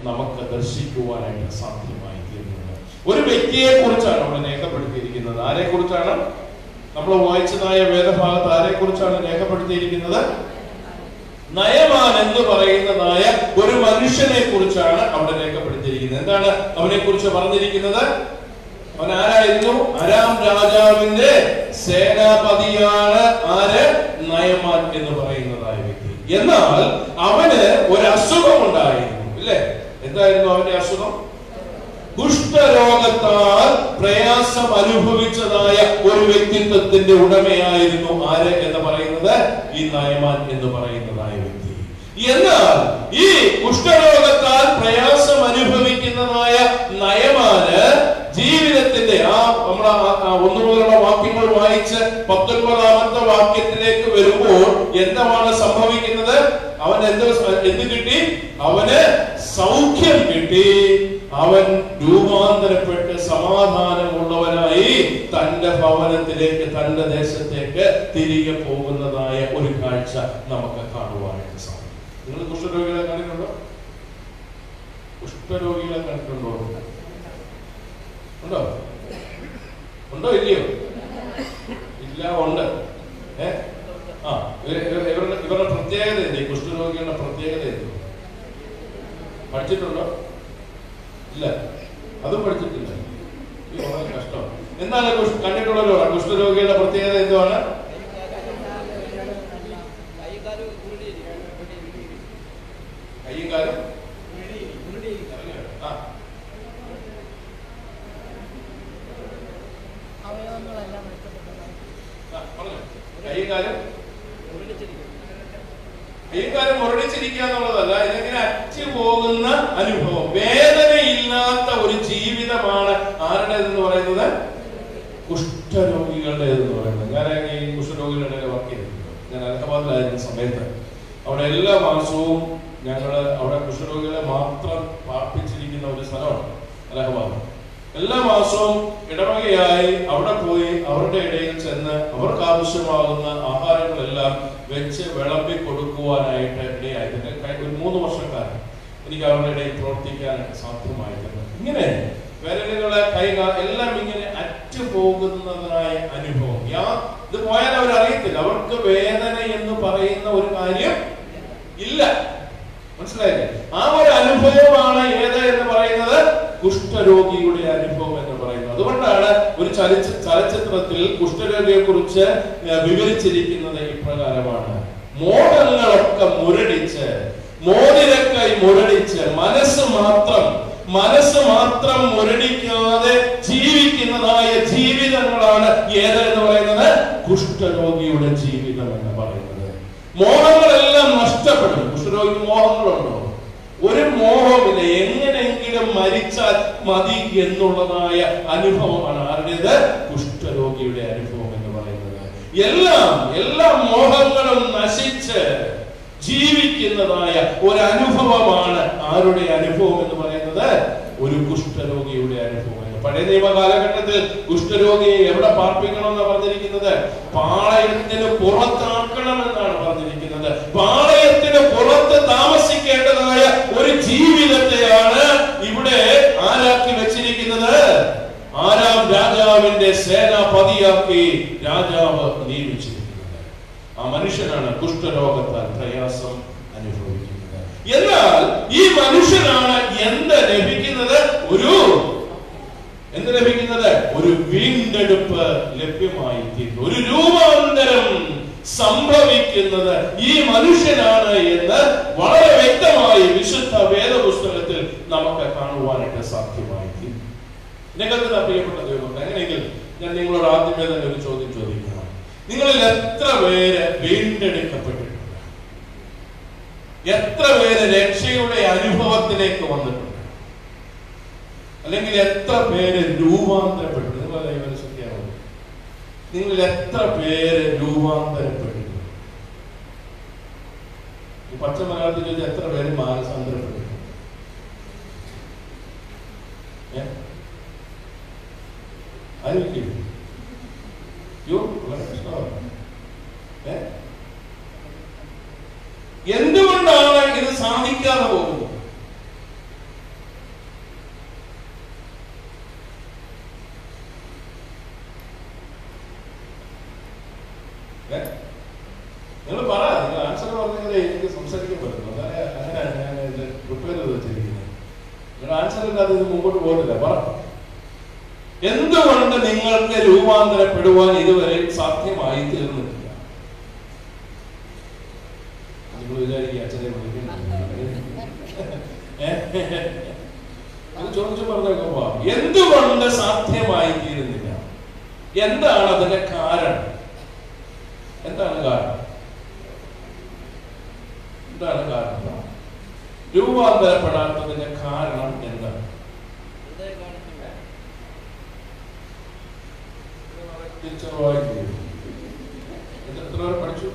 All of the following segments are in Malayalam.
നമുക്ക് ദർശിക്കുവാനായിട്ട് സാധ്യമായി തീരുന്നത് ഒരു വ്യക്തിയെ കുറിച്ചാണ് അവിടെ രേഖപ്പെടുത്തിയിരിക്കുന്നത് ആരെ കുറിച്ചാണ് നമ്മൾ വായിച്ചതായ വേദഭാഗത്ത് ആരെ കുറിച്ചാണ് രേഖപ്പെടുത്തിയിരിക്കുന്നത് നയമാൻ എന്ന് പറയുന്നതായ ഒരു മനുഷ്യനെ കുറിച്ചാണ് അവിടെ രേഖപ്പെടുത്തിയിരിക്കുന്നത് എന്താണ് അവനെ കുറിച്ച് പറഞ്ഞിരിക്കുന്നത് അവൻ ആരായിരുന്നു അരാം രാജാവിന്റെ സേനാപതിയാണ് ആര് നയമാൻ എന്ന് പറയുന്നതായ വ്യക്തി എന്നാൽ അവന് ഒരു അസുഖം ഉണ്ടായിരുന്നു ഇല്ലേ എന്തായിരുന്നു അവന്റെ അസുഖം കുഷ്ഠരോഗത്താൽ പ്രയാസം അനുഭവിച്ചതായ ഒരു വ്യക്തിത്വത്തിന്റെ ഉടമയായിരുന്നു ആര് എന്ന് പറയുന്നത് ഈ നയമാൻ എന്ന് പറയുന്നതായ വ്യക്തി എന്നാൽ ഈ കുഷ്ഠരോഗത്താൽ പ്രയാസം അനുഭവിക്കുന്നതായ നയമാന് ജീവിതത്തിന്റെ ആ നമ്മുടെ ആ- ആ ഒന്നു മുതലുള്ള വാക്യങ്ങൾ വായിച്ച് പത്തൊൻപതാമത്തെ വാക്യത്തിലേക്ക് വരുമ്പോൾ എന്താണ് സംഭവിക്കുന്നത് അവൻ എന്ത് സ- എന്ത് കിട്ടി അവന് സൗഖ്യം കിട്ടി അവൻ രൂപാന്തരപ്പെട്ട് സമാധാനമുള്ളവനായി തന്റെ ഭവനത്തിലേക്ക് തന്റെ ദേശത്തേക്ക് തിരികെ പോകുന്നതായ ഒരു കാഴ്ച നമുക്ക് കാണുവാനായിട്ട് സാധിക്കും നിങ്ങൾ കുഷ്ഠരോഗികളെ കണ്ടിട്ടുണ്ടോ കുഷ്ഠരോഗികളെ കണ്ടിട്ടുണ്ടോ ഉണ്ടോ ഉണ്ടോ ഇല്ലയോ ഇല്ല ഉണ്ട് ഏ ആ ഇവര് ഇവര് ഇവരുടെ ഇവരുടെ പ്രത്യേകത എന്ത് ഈ കുഷ്ഠരോഗികളുടെ പ്രത്യേകത എന്ത് പഠിച്ചിട്ടുണ്ടോ ഇല്ല അതും പഠിച്ചിട്ടില്ല ഇത് വളരെ കഷ്ടമാണ് എന്താണ് കുഷ്- കണ്ടിട്ടുള്ളവരോ കുഷ്ഠരോഗിയുടെ പ്രത്യേകത എന്തുവാണ് കയ്യും കാലും ആ അവയവങ്ങളെല്ലാം നഷ്ടപ്പെട്ടതാണ് ആ, പറഞ്ഞോ. കയ്യും കാലും കയ്യും കാലും മുരടിച്ചിരിക്കുക എന്നുള്ളതല്ല ഇതിങ്ങനെ അറ്റു പോകുന്ന അനുഭവം വേദനയില്ലാത്ത ഒരു ജീവിതമാണ് ആരുടേതെന്ന് പറയുന്നത് കുഷ്ഠരോഗികളുടേതെന്ന് പറയുന്നത് ഞാൻ ഈ കുഷ്ഠരോഗികളുടെ വർക്ക് ചെയ്തിട്ടുണ്ട് ഞാൻ അലഹബാദിലായിരുന്ന സമയത്ത് അവിടെ എല്ലാ മാസവും ഞങ്ങൾ അവിടെ കുഷ്ഠരോഗികളെ മാത്രം പാർപ്പിച്ചിരിക്കുന്ന ഒരു സ്ഥലമാണ് അലഹബാദ് എല്ലാ മാസവും ഇടവകയായി അവിടെ പോയി അവരുടെ ഇടയിൽ ചെന്ന് അവർക്ക് ആവശ്യമാകുന്ന ആഹാരങ്ങളെല്ലാം വെച്ച് വിളമ്പി കൊടുക്കുവാനായിട്ട് ഇടയായി ഇതൊക്കെ കഴി- ഒരു മൂന്ന് വർഷക്കാലം എനിക്ക് അവരുടെ ഇടയിൽ പ്രവർത്തിക്കാനായിട്ട് സാധ്യമായിട്ടുണ്ട് ഇങ്ങനെ വിരലുകളെ കൈകാ എല്ലാം ഇങ്ങനെ അറ്റു പോകുന്നതായ അനുഭവം യാ ഇത് പോയാൽ അവർ അറിയത്തില്ല അവർക്ക് വേദന എന്ന് പറയുന്ന ഒരു കാര്യം ഇല്ല മനസ്സിലായില്ലേ ആ ഒരു അനുഭവമാണ് ഏത് എന്ന് പറയുന്നത് കുഷ്ഠരോഗിയുടെ അനുഭവം എന്ന് പറയുന്നത് അതുകൊണ്ടാണ് ഒരു ചലച്ച ചലച്ചിത്രത്തിൽ കുഷ്ഠരോഗിയെ കുറിച്ച് വിവരിച്ചിരിക്കുന്നത് ഇപ്രകാരമാണ് മോഹങ്ങളൊക്കെ മുരടിച്ച് മോതിരക്കൈ മുരടിച്ച് മനസ്സ് മാത്രം മനസ്സ് മാത്രം മുരടിക്കാതെ ജീവിക്കുന്നതായ ജീവിതങ്ങളാണ് ഏത് എന്ന് പറയുന്നത് കുഷ്ഠരോഗിയുടെ ജീവിതം എന്ന് പറയുന്നത് മോഹങ്ങളെല്ലാം നഷ്ടപ്പെടും കുഷ്ഠരോഗിക്ക് മോഹങ്ങളുണ്ടോ ഒരു മോഹമില്ല എങ്ങനെയെങ്കിലും മരിച്ചാൽ മതി എന്നുള്ളതായ അനുഭവമാണ് ആരുടേത് കുഷ്ഠരോഗിയുടെ അനുഭവം എന്ന് പറയുന്നത് എല്ലാം എല്ലാ മോഹങ്ങളും നശിച്ച് ജീവിക്കുന്നതായ ഒരു അനുഭവമാണ് ആരുടെ അനുഭവം എന്ന് പറയുന്നത് ഒരു കുഷ്ഠരോഗിയുടെ അനുഭവം എന്ന് പഴയ നിയമ കാലഘട്ടത്തിൽ കുഷ്ഠരോഗിയെ എവിടെ പാർപ്പിക്കണമെന്ന് പറഞ്ഞിരിക്കുന്നത് പാളയത്തിന് പുറത്താക്കണമെന്നാണ് പറഞ്ഞിരിക്കുന്നത് പാളയത്തിന് പുറത്ത് താമസിക്കേണ്ടതായ ഒരു ജീവിതത്തെയാണ് ഇവിടെ ആരാക്കി വെച്ചിരിക്കുന്നത് ആരാം രാജാവിന്റെ സേനാപതിയാക്കി രാജാവ് നിയമിച്ചിരിക്കുന്നത് ആ മനുഷ്യനാണ് കുഷ്ഠരോഗത്താൽ പ്രയാസം അനുഭവിക്കുന്നത് എന്നാൽ ഈ മനുഷ്യനാണ് എന്ത് ലഭിക്കുന്നത് ഒരു എന്ത് ലഭിക്കുന്നത് ഒരു വീണ്ടെടുപ്പ് ലഭ്യമായി തീരുന്നു ഒരു രൂപാന്തരം സംഭവിക്കുന്നത് ഈ മനുഷ്യനാണ് എന്ന് വളരെ വ്യക്തമായി വിശുദ്ധ വേദപുസ്തകത്തിൽ നമുക്ക് കാണുവാനായിട്ട് സാധ്യമായി തീരും നിങ്ങൾക്ക് ഇതാ പ്രിയപ്പെട്ട ദൈവം അങ്ങനെയെങ്കിൽ ഞാൻ നിങ്ങളോട് ആദ്യമേ തന്നെ ഒരു ചോദ്യം ചോദിക്കണം നിങ്ങളിൽ എത്ര പേര് വീണ്ടെടുക്കപ്പെട്ടിട്ടുണ്ട് എത്ര പേര് രക്ഷയുടെ അനുഭവത്തിലേക്ക് വന്നിട്ടുണ്ട് അല്ലെങ്കിൽ എത്ര പേര് രൂപാന്തരപ്പെട്ടു നിങ്ങൾ ദൈവശക്തിയാണോ നിങ്ങൾ എത്ര പേര് രൂപാന്തരപ്പെട്ടിട്ടുണ്ട് ഈ പച്ച മലയാളത്തിൽ ചോദിച്ചാൽ എത്ര പേര് മാനസാന്തരപ്പെട്ടിട്ടുണ്ട് ഏ? ആയിരിക്കും യോ വളരെ കഷ്ടമാണ് ഏ? എന്തുകൊണ്ടാണ് ഇത് സാധിക്കാതെ പോകുന്നത് സംസാരിക്കാൻ പറ്റുന്നു അതാണ് അങ്ങനെയാണ് ഞാൻ ഇത് പ്രിപ്പയർ ചെയ്ത് വെച്ചിരിക്കുന്നത് നിങ്ങളുടെ ആൻസർ ഇല്ലാതെ ഇത് മുമ്പോട്ട് പോകത്തില്ല പറ എന്തുകൊണ്ട് നിങ്ങൾക്ക് രൂപാന്തരപ്പെടുവാൻ ഇതുവരെ സാധ്യമായി തീർന്നിട്ടില്ല നിങ്ങൾ വിചാരിക്കുക അച്ഛനെ വിളിക്കുന്നു അത് ചോദിച്ചു പറഞ്ഞേക്കുമ്പോ എന്തുകൊണ്ട് സാധ്യമായി തീരുന്നില്ല എന്താണ് അതിന്റെ കാരണം എന്താണ് കാരണം എന്താണ് കാരണം രൂപാന്തരപ്പെടാത്തതിന്റെ കാരണം എന്താണ് തിരിച്ചറിവായി തീരും ഇത് എത്ര വരെ പഠിച്ചു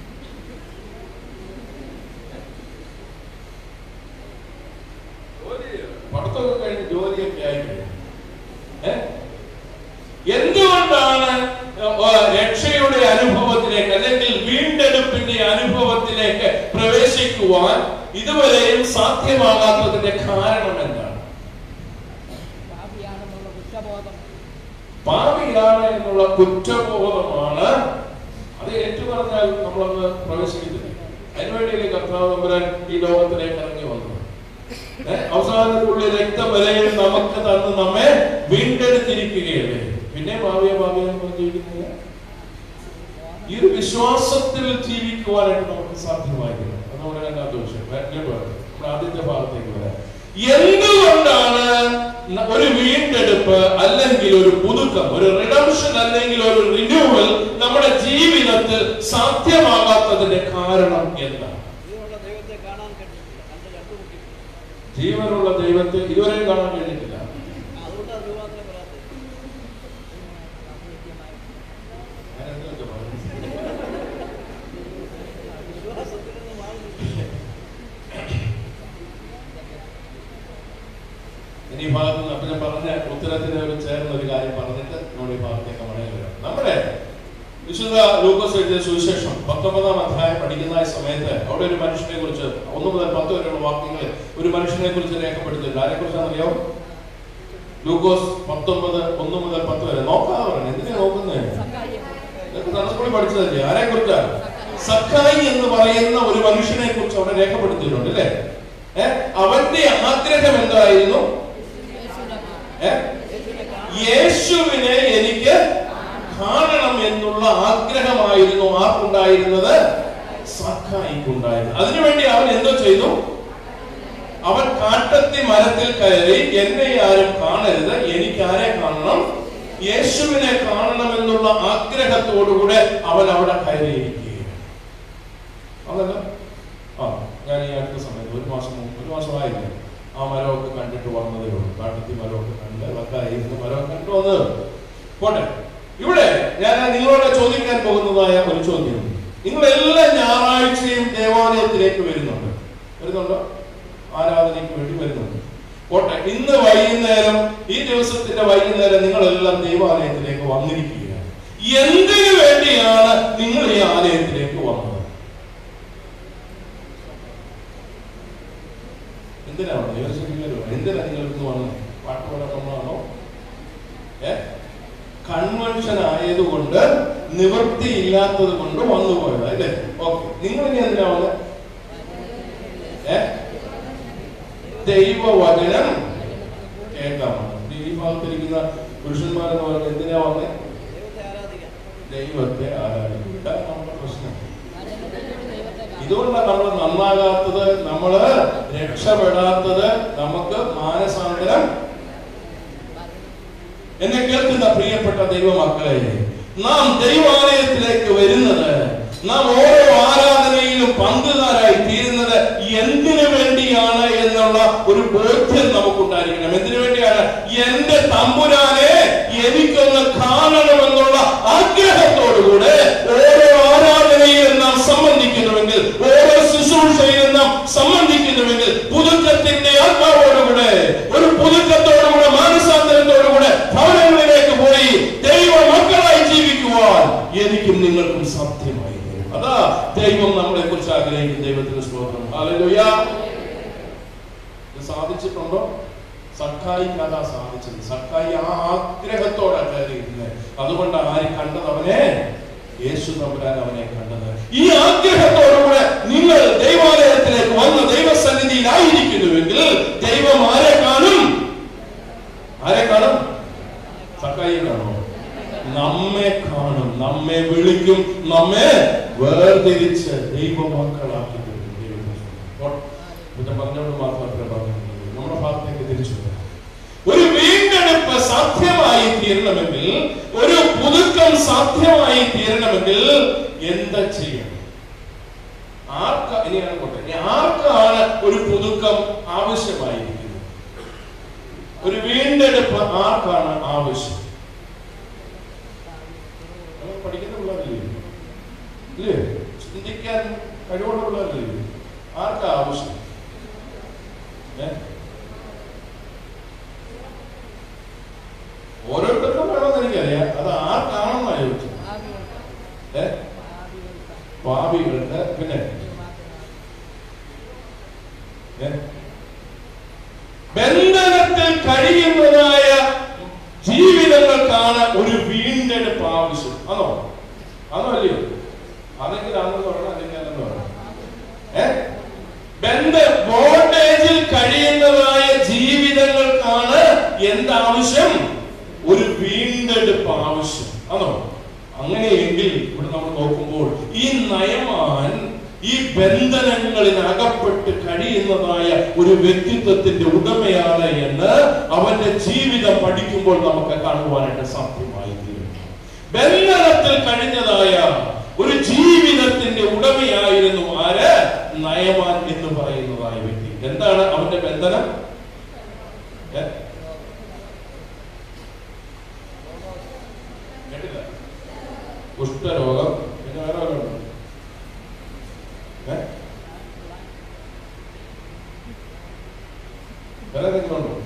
പഠിത്തമൊക്കെ കഴിഞ്ഞ് ജോലിയൊക്കെ ആയി കഴിഞ്ഞു ഏ? എന്തുകൊണ്ടാണ് ആ, രക്ഷയുടെ അനുഭവത്തിലേക്ക് അല്ലെങ്കിൽ വീണ്ടെടുപ്പിന്റെ അനുഭവത്തിലേക്ക് പ്രവേശിക്കുവാൻ ഇതുവരെയും സാധ്യമാകാത്തതിന്റെ കാരണം എന്താണ് പാപിയാണെന്നുള്ള കുറ്റബോധം പാപിയാണ് എന്നുള്ള കുറ്റബോധമാണ് അത് ഏറ്റുപറഞ്ഞാൽ നമ്മളൊന്ന് പ്രവേശിക്കുന്നില്ല അതിനുവേണ്ടിയല്ലേ കർത്താവ് തമ്പുരാൻ ഈ ലോകത്തിലേക്ക് ഇറങ്ങി വന്നത് ഏ? അവസാനത്തിലുള്ള രക്തം വരെയും നമുക്ക് തന്ന് നമ്മെ വീണ്ടെടുത്തിരിക്കുകയല്ലേ പിന്നെ ഭാവിയ ഭാവിയെ നമ്മൾ ജീവിക്കുന്നില്ല ഈ ഒരു വിശ്വാസത്തിൽ ജീവിക്കുവാനായിട്ട് നമുക്ക് സാധ്യമായിരുന്നു അത് നമ്മുടെ രണ്ടാമത്തെ വിഷയം ബാക്കിലോട്ട് വരാം. നമ്മുടെ ആദ്യത്തെ ഭാഗത്തേക്ക് വരാം എന്തുകൊണ്ടാണ് ന- ഒരു വീണ്ടെടുപ്പ് അല്ലെങ്കിൽ ഒരു പുതുക്കം ഒരു റിഡംഷൻ അല്ലെങ്കിൽ ഒരു റിന്യൂവൽ നമ്മുടെ ജീവിതത്തിൽ സാധ്യമാകാത്തതിന്റെ കാരണം എന്താണ് ജീവനുള്ള ദൈവത്തെ കാണാൻ കഴിഞ്ഞിട്ടില്ല കണ്ട് കണ്ടുമുട്ടി ജീവനുള്ള ദൈവത്തെ ഇതുവരെയും കാണാൻ കഴിഞ്ഞിട്ടില്ല അതുകൊണ്ടാണ് രൂപാന്തരം വരാത്തത് ഞാൻ എന്തൊക്കെ പറഞ്ഞു? വിശ്വാസത്തിൽ നിന്ന് മാറി നിൽക്കില്ല ഇനി ഈ ഭാഗത്ത് നിന്ന് അപ്പൊ ഞാൻ പറഞ്ഞ ഉത്തരത്തിന് ഒരു ചേർന്ന ഒരു കാര്യം പറഞ്ഞിട്ട് നമ്മുടെ ഈ ഭാഗത്തേക്ക് മടങ്ങി വരാം നമ്മുടെ വിശുദ്ധ ലൂക്കോസ് എഴുതിയ സുവിശേഷം പത്തൊമ്പതാം അധ്യായം പഠിക്കുന്ന ഈ സമയത്ത് അവിടെ ഒരു മനുഷ്യനെ കുറിച്ച് ഒന്ന് മുതൽ പത്ത് വരെയുള്ള വാക്യങ്ങൾ ഒരു മനുഷ്യനെ കുറിച്ച് രേഖപ്പെടുത്തിയിട്ടുണ്ട് ആരെ കുറിച്ചാണെന്നറിയോ ലൂക്കോസ് പത്തൊമ്പത് ഒന്ന് മുതൽ പത്ത് വരെ നോക്കാതെ പറഞ്ഞു എന്തിനാ നോക്കുന്നേ ഇതൊക്കെ തണുപ്പുള്ളി പഠിച്ചതല്ലേ ആരെ കുറിച്ചാണ് സക്കായി എന്ന് പറയുന്ന ഒരു മനുഷ്യനെ കുറിച്ച് അവിടെ രേഖപ്പെടുത്തിയിട്ടുണ്ട് അല്ലേ ഏഹ് അവന്റെ ആഗ്രഹം എന്തായിരുന്നു ഏഹ് യേശുവിനെ എനിക്ക് കാണണം എന്നുള്ള ആഗ്രഹമായിരുന്നു ആർക്കുണ്ടായിരുന്നത് സഖായിക്കുണ്ടായിരുന്നത് അതിനുവേണ്ടി അവൻ എന്തോ ചെയ്തു അവൻ കാട്ടത്തി മരത്തിൽ കയറി എന്നെ ആരും കാണരുത് എനിക്ക് ആരെ കാണണം യേശുവിനെ കാണണമെന്നുള്ള ആഗ്രഹത്തോടുകൂടെ അവൻ അവിടെ കയറിയിരിക്കുകയാണ് അതല്ല ആ ഞാൻ ഈ അടുത്ത സമയത്ത് ഒരു മാസം മുമ്പ് ഒരു മാസമായില്ല ആ മരമൊക്കെ കണ്ടിട്ട് വന്നതേ ഉള്ളൂ കാട്ടത്തി മരമൊക്കെ കണ്ട് വക്കായിരുന്നു മരമൊക്കെ കണ്ടു വന്നത് പോട്ടെ ഇവിടെ ഞാൻ നിങ്ങളോട് ചോദിക്കാൻ പോകുന്നതായ ഒരു ചോദ്യം നിങ്ങൾ എല്ലാ ഞായറാഴ്ചയും ദേവാലയത്തിലേക്ക് വരുന്നുണ്ട് വരുന്നുണ്ടോ ആരാധനയ്ക്ക് വേണ്ടി വരുന്നുണ്ട് പോട്ടെ ഇന്ന് വൈകുന്നേരം ഈ ദിവസത്തിന്റെ വൈകുന്നേരം നിങ്ങളെല്ലാം ദേവാലയത്തിലേക്ക് വന്നിരിക്കുകയാണ് എന്തിനു വേണ്ടിയാണ് നിങ്ങൾ ഈ ആലയത്തിലേക്ക് വന്നത് എന്തിനാ വന്നത് യോസിപ്പിക്കലോ എന്തിനാ നിങ്ങൾ ഇന്ന് വന്നത് പാട്ട് പാടാൻ വന്നതാണോ ഏ കൺവെൻഷൻ ആയതുകൊണ്ട് നിവൃത്തി ഇല്ലാത്തത് കൊണ്ട് വന്നു പോയത് അല്ലേ ഓക്കെ നിങ്ങൾ ഇനി എന്തിനാ വന്നത് ഏ ദൈവവചനം കേൾക്കാം ഈ ഭാഗത്തിരിക്കുന്ന പുരുഷന്മാരെന്ന് പറയുന്നത് എന്തിനാ വന്നേ ദൈവത്തെ ആരാധിക്കാൻ ദൈവത്തെ ആരാധിക്കുക ഇതാണ് നമ്മുടെ പ്രശ്നം ഇതുകൊണ്ടാണ് നമ്മൾ നന്നാകാത്തത് നമ്മള് രക്ഷപ്പെടാത്തത് നമുക്ക് മാനസാന്തരം എന്നെ കേൾക്കുന്ന പ്രിയപ്പെട്ട ദൈവമക്കളെ നാം ദൈവാലയത്തിലേക്ക് വരുന്നത് നാം ഓരോ ആരാധനയിലും പങ്കുകാരായി തീരുന്നത് എന്തിനു വേണ്ടിയാണ് എന്നുള്ള ഒരു ബോധ്യം നമുക്കുണ്ടായിരിക്കണം എന്തിനു വേണ്ടിയാണ് എന്റെ തമ്പുരാനെ എനിക്കൊന്ന് കാണണമെന്നുള്ള ആഗ്രഹത്തോടുകൂടെ ഓരോ ആരാധനയിലും നാം സംബന്ധിക്കുന്നുവെങ്കിൽ ഓരോ ശുശ്രൂഷയിലും നാം സംബന്ധിക്കുന്നുവെങ്കിൽ പുതുക്കത്തിന്റെ ആത്മാവോടുകൂടെ ഒരു പുതുക്കത്തോടുകൂടെ മാനസാന്തരത്തോടുകൂടെ ഭവനങ്ങളിലേക്ക് പോയി ദൈവ മക്കളായി ജീവിക്കുവാൻ എനിക്കും നിങ്ങൾക്കും സാധ്യമായി തീരും. അതാ ദൈവം നമ്മളെ കുറിച്ച് ആഗ്രഹിക്കും ദൈവത്തിന് സ്തോത്രം ഹല്ലേലൂയ ഇത് സാധിച്ചിട്ടുണ്ടോ സക്കായി കഥ സാധിച്ചത് സക്കായി ആ ആഗ്രഹത്തോടെ കയറിയിരുന്നത് അതുകൊണ്ട് ആര് കണ്ടത് അവനെ യേശു തമ്പുരാൻ അവനെ കണ്ടത് ഈ ആഗ്രഹത്തോടുകൂടെ നിങ്ങൾ ദൈവാലയത്തിലേക്ക് വന്ന ദൈവസന്നിധിയിലായിരിക്കുന്നുവെങ്കിൽ ദൈവം ആരെ കാണും ആരെ കാണും സക്കായി കാണുമോ നമ്മെ കാണും നമ്മെ വിളിക്കും നമ്മെ വേർതിരിച്ച് ദൈവമക്കളാക്കി തരും ദൈവം. ഓ, ഇത് പറഞ്ഞോണ്ട് മാത്രം അത്ര പറഞ്ഞിട്ടുള്ളൂ നമ്മുടെ ഭാഗത്തേക്ക് തിരിച്ചു വരാം. ഒരു വീണ്ടെടുപ്പ് സാധ്യമായി തീരണമെങ്കിൽ ഒരു പുതുക്കം സാധ്യമായി തീരണമെങ്കിൽ എന്താ ചെയ്യണം ആർക്ക ഇനിയാണ് കൊട്ടെ ഇനി ആർക്കാണ് ഒരു പുതുക്കം ആവശ്യമായിരിക്കുന്നത് ഒരു വീണ്ടെടുപ്പ് ആർക്കാണ് ആവശ്യം നമ്മൾ പഠിക്കുന്ന പിള്ളേരില്ലേ ഇല്ലേ ചിന്തിക്കാൻ കഴിവുള്ള പിള്ളേരില്ലേ ആർക്കാ ആവശ്യം ഏ? ഓരോരുത്തർക്കും വേണമെന്ന് എനിക്കറിയാം അത് ആർക്കാണെന്നാണ് ചോദിച്ചത് ഭാവികൾക്ക് ഏ ഭാവികൾക്ക് പാപികൾക്ക് പിന്നെ ഏ? ബന്ധനത്തിൽ കഴിയുന്നതായ ജീവിതങ്ങൾക്കാണ് ഒരു വീണ്ടെടുപ്പ് ആവശ്യം ആണോ ആണോ അല്ലയോ അതെങ്കിൽ ആണെന്ന് പറയണം അല്ലെങ്കിൽ അല്ലെന്ന് പറയണം ഏ ബന്ധ ബോണ്ടേജിൽ കഴിയുന്നതായ ജീവിതങ്ങൾക്കാണ് എന്താവശ്യം ഒരു വീണ്ടെടുപ്പ് ആവശ്യം ആണോ അങ്ങനെയെങ്കിൽ ഇവിടെ നമ്മൾ നോക്കുമ്പോൾ ഈ നയമാൻ ഈ ബന്ധനങ്ങളിൽ അകപ്പെട്ട് കഴിയുന്നതായ ഒരു വ്യക്തിത്വത്തിന്റെ ഉടമയാണ് എന്ന് അവന്റെ ജീവിതം പഠിക്കുമ്പോൾ നമുക്ക് കാണുവാനായിട്ട് സാധ്യമായി തീരും ബന്ധനത്തിൽ കഴിഞ്ഞതായ ഒരു ജീവിതത്തിന്റെ ഉടമയായിരുന്നു ആര് നയമാൻ എന്ന് പറയുന്നതായ വ്യക്തി എന്താണ് അവന്റെ ബന്ധനം ഏ? കേട്ടില്ല കുഷ്ഠരോഗം പിന്നെ വേറെ വല്ലതും ഉണ്ടോ? ഏ? വേറെ എന്തെങ്കിലും ഉണ്ടോ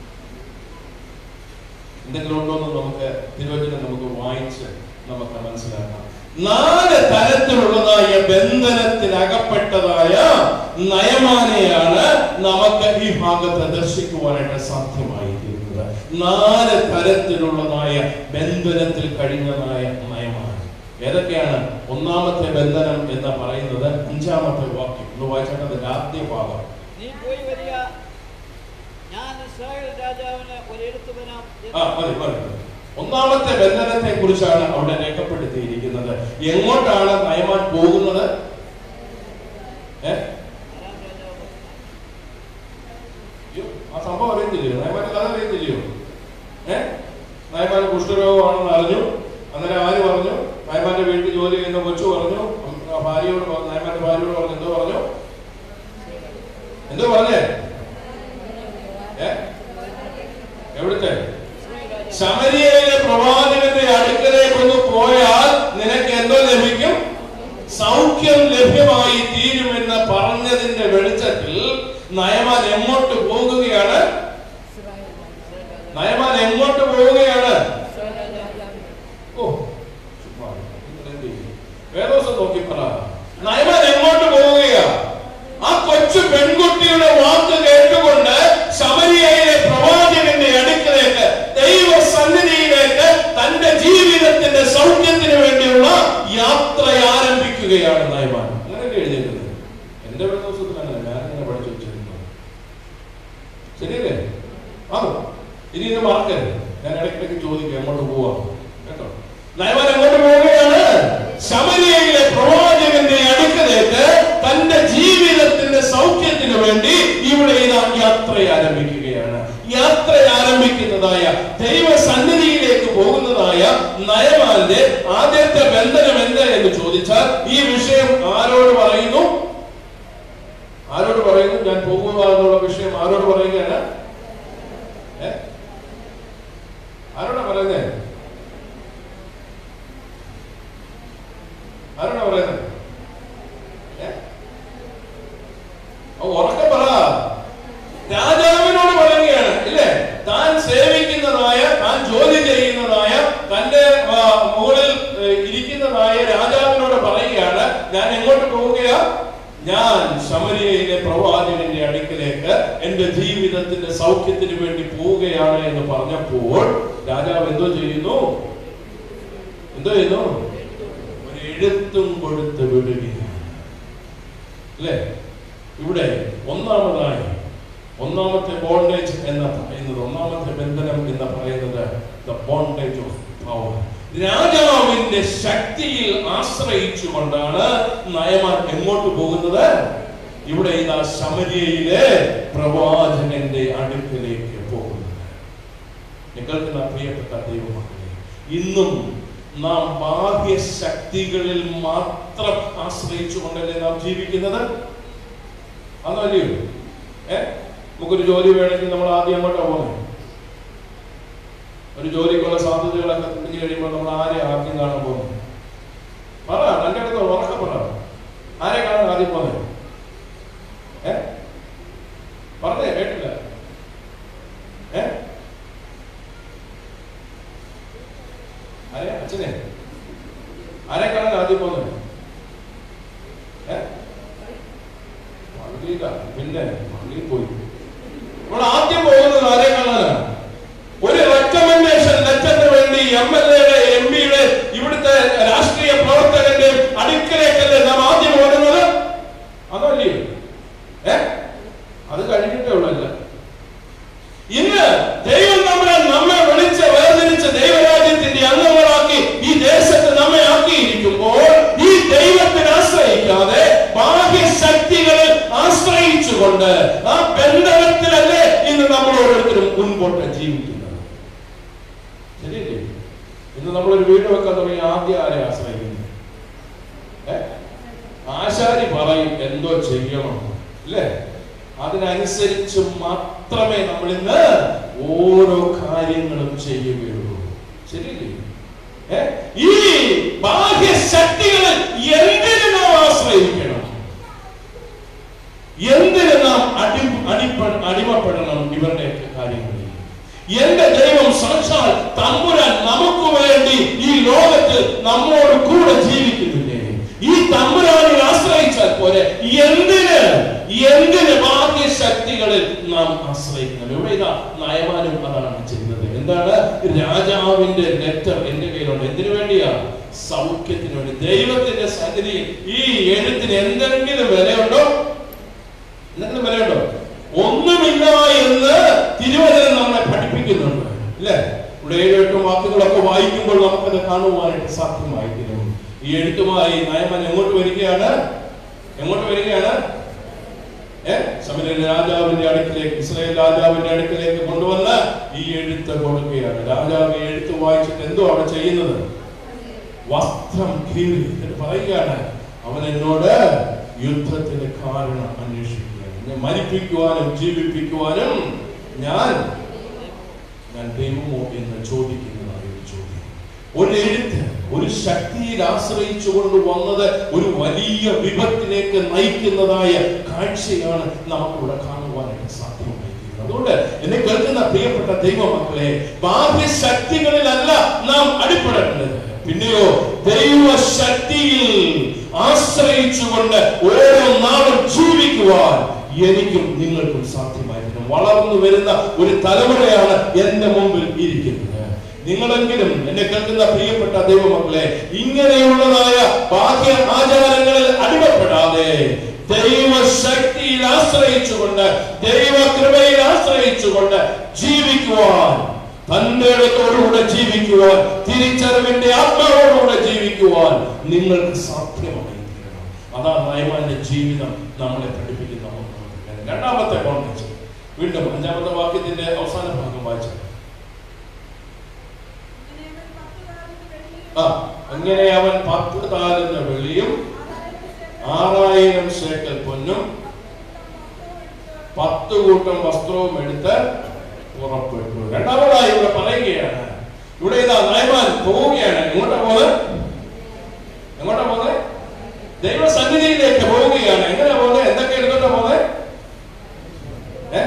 എന്തെങ്കിലും ഉണ്ടോ എന്ന് നമുക്ക് തിരുവചനം നമുക്ക് വായിച്ച് നമുക്ക് മനസ്സിലാക്കാം നാല് തരത്തിലുള്ളതായ ബന്ധനത്തിൽ അകപ്പെട്ടതായ നയമാനെയാണ് നമുക്ക് ഈ ഭാഗത്ത് ദർശിക്കുവാനായിട്ട് സാധ്യമായി തീരുന്നത് നാല് തരത്തിലുള്ളതായ ബന്ധനത്തിൽ കഴിഞ്ഞതായ നയമാണ് ഏതൊക്കെയാണ് ഒന്നാമത്തെ ബന്ധനം എന്ന് പറയുന്നത് അഞ്ചാമത്തെ വാക്യം ഒന്ന് വായിച്ചാൽ അതിന്റെ ആദ്യ ഭാഗം നീ പോയി വരിക ഞാൻ ഇസ്രായേൽ രാജാവിന് ഒരു എഴുത്ത് വരാം ആ മതി മതി ഒന്നാമത്തെ ബന്ധനത്തെ കുറിച്ചാണ് അവിടെ രേഖപ്പെടുത്തിയിരിക്കുന്നത് എങ്ങോട്ടാണ് നയമാൻ പോകുന്നത് ഏ? അരാം രാജാവ് അയ്യോ, ആ സംഭവം അറിയത്തില്ലയോ നയമാന്റെ കഥ അറിയത്തില്ലയോ ഏ നയമാൻ കുഷ്ഠരോഗമാണെന്ന് അറിഞ്ഞു അന്നേരം ആര് പറഞ്ഞു നയമാന്റെ വീട്ടിൽ ജോലി ചെയ്യുന്ന കൊച്ചു പറഞ്ഞു ആ ഭാര്യയോട് പറഞ്ഞു, നയമാന്റെ ഭാര്യയോട് പറഞ്ഞു എന്തോ പറഞ്ഞു എന്തോ പറഞ്ഞേ ഏ എവിടുത്തെ ശമരിയയിലെ പ്രവാചകന്റെ അടുക്കലേക്ക് ഒന്ന് പോയാൽ നിനക്ക് എന്തോ ലഭിക്കും സൗഖ്യം ലഭ്യമായി തീരുമെന്ന് പറഞ്ഞതിന്റെ വെളിച്ചത്തിൽ നയമാൻ എങ്ങോട്ട് പോകുകയാണ് നയമാൻ എങ്ങോട്ട് പോവുകയാണ് ഓ ചുമ്മാ ഇതെന്ത് ചെയ്യും? വേദോസം നോക്കി പറ നയമാൻ എങ്ങോട്ട് പോവുകയാ ആ കൊച്ചു പെൺകുട്ടിയുടെ വാക്ക് കേട്ടുകൊണ്ട് ശമരിയയിലെ പ്രവാചകന്റെ അടുക്കലേക്ക് ദൈവ സന്നിധിയിലേക്ക് തന്റെ ജീവിതത്തിന്റെ സൗഖ്യത്തിന് വേണ്ടിയുള്ള യാത്ര ആരംഭിക്കുകയാണ് നയമാൻ അങ്ങനെയല്ലേ എഴുതിയിരുന്നത് എന്റെ വേദോസത്തിലല്ല ഞാൻ ഇങ്ങനെ പഠിച്ചു വെച്ചിരുന്നത് ശരിയല്ലേ ആണോ ഇനി ഇത് മറക്കരുത് ഞാൻ ഇടയ്ക്കിടയ്ക്ക് ചോദിക്കും എങ്ങോട്ട് പോവാ കേട്ടോ നയമാൻ എങ്ങോട്ട് പോവുകയാണ് ശമരിയയിലെ പ്രവാചകന്റെ അടുക്കലേക്ക് തന്റെ ജീവിതത്തിന്റെ സൗഖ്യത്തിന് വേണ്ടി ഇവിടെ ഇതാ യാത്ര ആരംഭിക്കുകയാണ് യാത്ര ആരംഭിക്കുന്നതായ ദൈവ സന്നിധിയിലേക്ക് പോകുന്നതായ നയമാന്റെ ആദ്യത്തെ ബന്ധനം എന്താ എന്ന് ചോദിച്ചാൽ ഈ വിഷയം ആരോട് പറയുന്നു ആരോട് പറയുന്നു ഞാൻ പോകുക എന്നുള്ള വിഷയം ആരോട് പറയുകയാണ് ഏ? ആരോടാ പറയുന്നേ ആരോടാ പറയുന്നത് ഏ? ഓ, ഉറക്കെ പറ രാജാവിനോട് പറയുകയാണ് ഇല്ലേ താൻ സേവിക്കുന്നതായ താൻ ജോലി ചെയ്യുന്നതായ തന്റെ ആ, മുകളിൽ ഏ, ഇരിക്കുന്നതായ രാജാവിനോട് പറയുകയാണ് ഞാൻ എങ്ങോട്ട് പോവുകയാ ഞാൻ ശമരിയയിലെ പ്രവാചകന്റെ അടുക്കിലേക്ക് എന്റെ ജീവിതത്തിന്റെ സൗഖ്യത്തിന് വേണ്ടി പോവുകയാണ് എന്ന് പറഞ്ഞപ്പോൾ രാജാവ് എന്തോ ചെയ്യുന്നു എന്തോ ചെയ്യുന്നു ഒരു എഴുത്തും കൊടുത്ത് വിടുകയാണ് അല്ലേ ഇവിടെ ഒന്നാമതായി ഒന്നാമത്തെ ബോണ്ടേജ് എന്ന് പറയുന്നത് ഒന്നാമത്തെ ബന്ധനം എന്ന് പറയുന്നത് ദ ബോണ്ടേജ് ഓഫ് പവർ രാജാവിന്റെ ശക്തിയിൽ ആശ്രയിച്ചുകൊണ്ടാണ് നയമാൻ എങ്ങോട്ട് പോകുന്നത് ഇവിടെ ഇതാ ശമരിയയിലെ പ്രവാചകന്റെ അടുക്കലേക്ക് പോകുന്നത് നിങ്ങൾക്ക് പ്രിയപ്പെട്ട ദൈവമക്കളെ ഇന്നും നാം ബാഹ്യ ശക്തികളിൽ മാത്രം ആശ്രയിച്ചുകൊണ്ടല്ലേ നാം ജീവിക്കുന്നത് അന്നോ അല്ലയോ ഏ നമുക്കൊരു ജോലി വേണമെങ്കിൽ നമ്മൾ ആദ്യം അങ്ങോട്ടാ പോകുന്നത് ഒരു ജോലിക്കുള്ള സാധ്യതകളൊക്കെ തിരിഞ്ഞു കഴിയുമ്പോൾ നമ്മൾ ആരെ ആദ്യം കാണാൻ പോകുന്നത് പറ എൻ്റെ അടുത്ത് ഉറക്കെ പറ ആരെ കാണാൻ ആദ്യം പോകുന്നത് ഏ പറഞ്ഞേ കേട്ടില്ല ഏ ആരെ അച്ഛനെ ആരെ കാണാൻ ആദ്യം പോകുന്നത് ഏ പള്ളിയില്ല പിന്നെ പള്ളിയിൽ പോയി നമ്മൾ ആദ്യം പോകുന്നത് ആരെ കാണാനാണ് ഒരു റെക്കമെൻഡേഷൻ ലെറ്ററിന് വേണ്ടി എം എൽ എയുടെ എം പിയുടെ ഇവിടുത്തെ രാഷ്ട്രീയ പ്രവർത്തകന്റെ അടുക്കലേക്കല്ലേ നാം ആദ്യം ഓടുന്നത് അതല്ലേ ഏ അത് കഴിഞ്ഞിട്ടേ ഉള്ളല്ല ഇന്ന് ദൈവം നമ്മളെ നമ്മെ വിളിച്ച് വേർതിരിച്ച് ദൈവരാജ്യത്തിന്റെ അംഗങ്ങളാക്കി ഈ ദേശത്ത് നമ്മെ ആക്കിയിരിക്കുമ്പോൾ ഈ ദൈവത്തിന് ആശ്രയിക്കാതെ ബാഹ്യ ശക്തികളിൽ ആശ്രയിച്ചുകൊണ്ട് ആ ബന്ധനത്തിലല്ലേ ഇന്ന് നമ്മൾ ഓരോരുത്തരും മുൻപോട്ട് ജീവിക്കുന്നത് ശരിയല്ലേ ഇന്ന് നമ്മളൊരു വീട് വെക്കാൻ തുടങ്ങി ആദ്യം ആരെ ആശ്രയിക്കുന്നത് ഏ ആശാരി പറയും എന്തോ ചെയ്യണം അല്ലേ അതിനനുസരിച്ച് മാത്രമേ നമ്മൾ ഇന്ന് ഓരോ കാര്യങ്ങളും ചെയ്യുകയുള്ളൂ ശരിയല്ലേ ഏ? ഈ ബാഹ്യ ശക്തികളിൽ എന്തിനു നാം ആശ്രയിക്കണം എന്തിന് നാം അടി അടിപ്പ അടിമപ്പെടണം ഇവരുടെയൊക്കെ കാര്യങ്ങളിൽ എന്റെ ദൈവം സാക്ഷാൽ തമ്പുരാൻ നമുക്ക് വേണ്ടി ഈ ലോകത്തിൽ നമ്മോട് കൂടെ ജീവിക്കുന്നില്ലേ ഈ തമ്പുരാനിൽ ആശ്രയിച്ചാൽ പോലെ എന്തിന് എന്തിന് ബാഹ്യ ശക്തികളിൽ നാം ആശ്രയിക്കണം ഇവിടെ ഇതാ നയമാനും അതാണ് ചെയ്യുന്നത് എന്താണ് രാജാവിന്റെ ലെറ്റർ എന്റെ കയ്യിലുണ്ട് എന്തിനു വേണ്ടിയാ സൗഖ്യത്തിന് വേണ്ടി ദൈവത്തിന്റെ സന്നിധിയിൽ ഈ എഴുത്തിന് എന്തെങ്കിലും വിലയുണ്ടോ എന്തെങ്കിലും വിലയുണ്ടോ ഒന്നുമില്ല എന്ന് തിരുവചനം നമ്മളെ പഠിപ്പിക്കുന്നുണ്ട് അല്ലേ ഇവിടെ ഏഴ് എട്ടും വാക്കുകളൊക്കെ വായിക്കുമ്പോൾ നമുക്കത് കാണുവാനായിട്ട് സാധ്യമായി തീരും ഈ എഴുത്തുമായി നയമൻ എങ്ങോട്ട് വരികയാണ് എങ്ങോട്ട് വരികയാണ് ഏ സമര രാജാവിന്റെ അടുക്കിലേക്ക് ഇസ്രായേൽ രാജാവിന്റെ അടുക്കിലേക്ക് കൊണ്ടുവന്ന് ഈ എഴുത്ത് കൊടുക്കുകയാണ് രാജാവ് ഈ എഴുത്ത് വായിച്ചിട്ട് എന്തോ അവിടെ ചെയ്യുന്നത് വസ്ത്രം കീറി എന്നിട്ട് പറയുകയാണ് അവൻ എന്നോട് യുദ്ധത്തിന്റെ കാരണം അന്വേഷിക്കുകയാണ് എന്നെ മരിപ്പിക്കുവാനും ജീവിപ്പിക്കുവാനും ഞാൻ ഞാൻ ദൈവമോ എന്ന് ചോദിക്കുന്നതായ ഒരു ചോദ്യം ഒരു എഴുത്ത് ഒരു ശക്തിയിൽ ആശ്രയിച്ചുകൊണ്ട് വന്നത് ഒരു വലിയ വിപത്തിലേക്ക് നയിക്കുന്നതായ കാഴ്ചയാണ് നമുക്കിവിടെ കാണുവാനായിട്ട് സാധ്യമായി തീരുന്നത്. അതുകൊണ്ട് എന്നെ കേൾക്കുന്ന പ്രിയപ്പെട്ട ദൈവമക്കളെ ബാഹ്യ ശക്തികളിലല്ല നാം അടിപ്പെടേണ്ടത് പിന്നെയോ ദൈവശക്തിയിൽ ആശ്രയിച്ചുകൊണ്ട് ഓരോ നാളും ജീവിക്കുവാൻ എനിക്കും നിങ്ങൾക്കും സാധ്യമായിരുന്നു വളർന്നു വരുന്ന ഒരു തലമുറയാണ് എന്റെ മുമ്പിൽ ഇരിക്കുന്നത് നിങ്ങളെങ്കിലും എന്നെ കേൾക്കുന്ന പ്രിയപ്പെട്ട ദൈവമക്കളെ ഇങ്ങനെയുള്ളതായ ബാഹ്യ ആചാരങ്ങളിൽ അടിമപ്പെടാതെ ദൈവശക്തിയിൽ ആശ്രയിച്ചുകൊണ്ട് ദൈവകൃപയിൽ ആശ്രയിച്ചുകൊണ്ട് ജീവിക്കുവാൻ തന്റെ ഇടത്തോടുകൂടെ ജീവിക്കുവാൻ തിരിച്ചറിവിന്റെ ആത്മാവോടുകൂടെ ജീവിക്കുവാൻ നിങ്ങൾക്ക് സാധ്യമായി തീരണം അതാണ് നയമാന്റെ ജീവിതം നമ്മളെ പഠിപ്പിക്കുന്ന ഒന്നാമത്തെ കാര്യം. രണ്ടാമത്തെ കോൺടെക്സ്റ്റ് വീണ്ടും അഞ്ചാമത്തെ വാക്യത്തിന്റെ അവസാന ഭാഗം വായിച്ചു ആ അങ്ങനെ അവൻ പത്ത് താലുന്ന വെള്ളിയും ആറായിരം ശേക്കൽ പൊന്നും പത്ത് കൂട്ടം വസ്ത്രവും എടുത്ത് പുറപ്പെട്ടു രണ്ടാമതായി ഇവിടെ പറയുകയാണ് ഇവിടെ ഇതാ നയമാൻ പോവുകയാണ് എങ്ങോട്ടാ പോകുന്നത് എങ്ങോട്ടാ പോകുന്നത് ദൈവസന്നിധിയിലേക്ക് പോവുകയാണ് എങ്ങനെയാ പോകുന്നത് എന്തൊക്കെ എടുത്തോട്ടാ പോകുന്നത് ഏ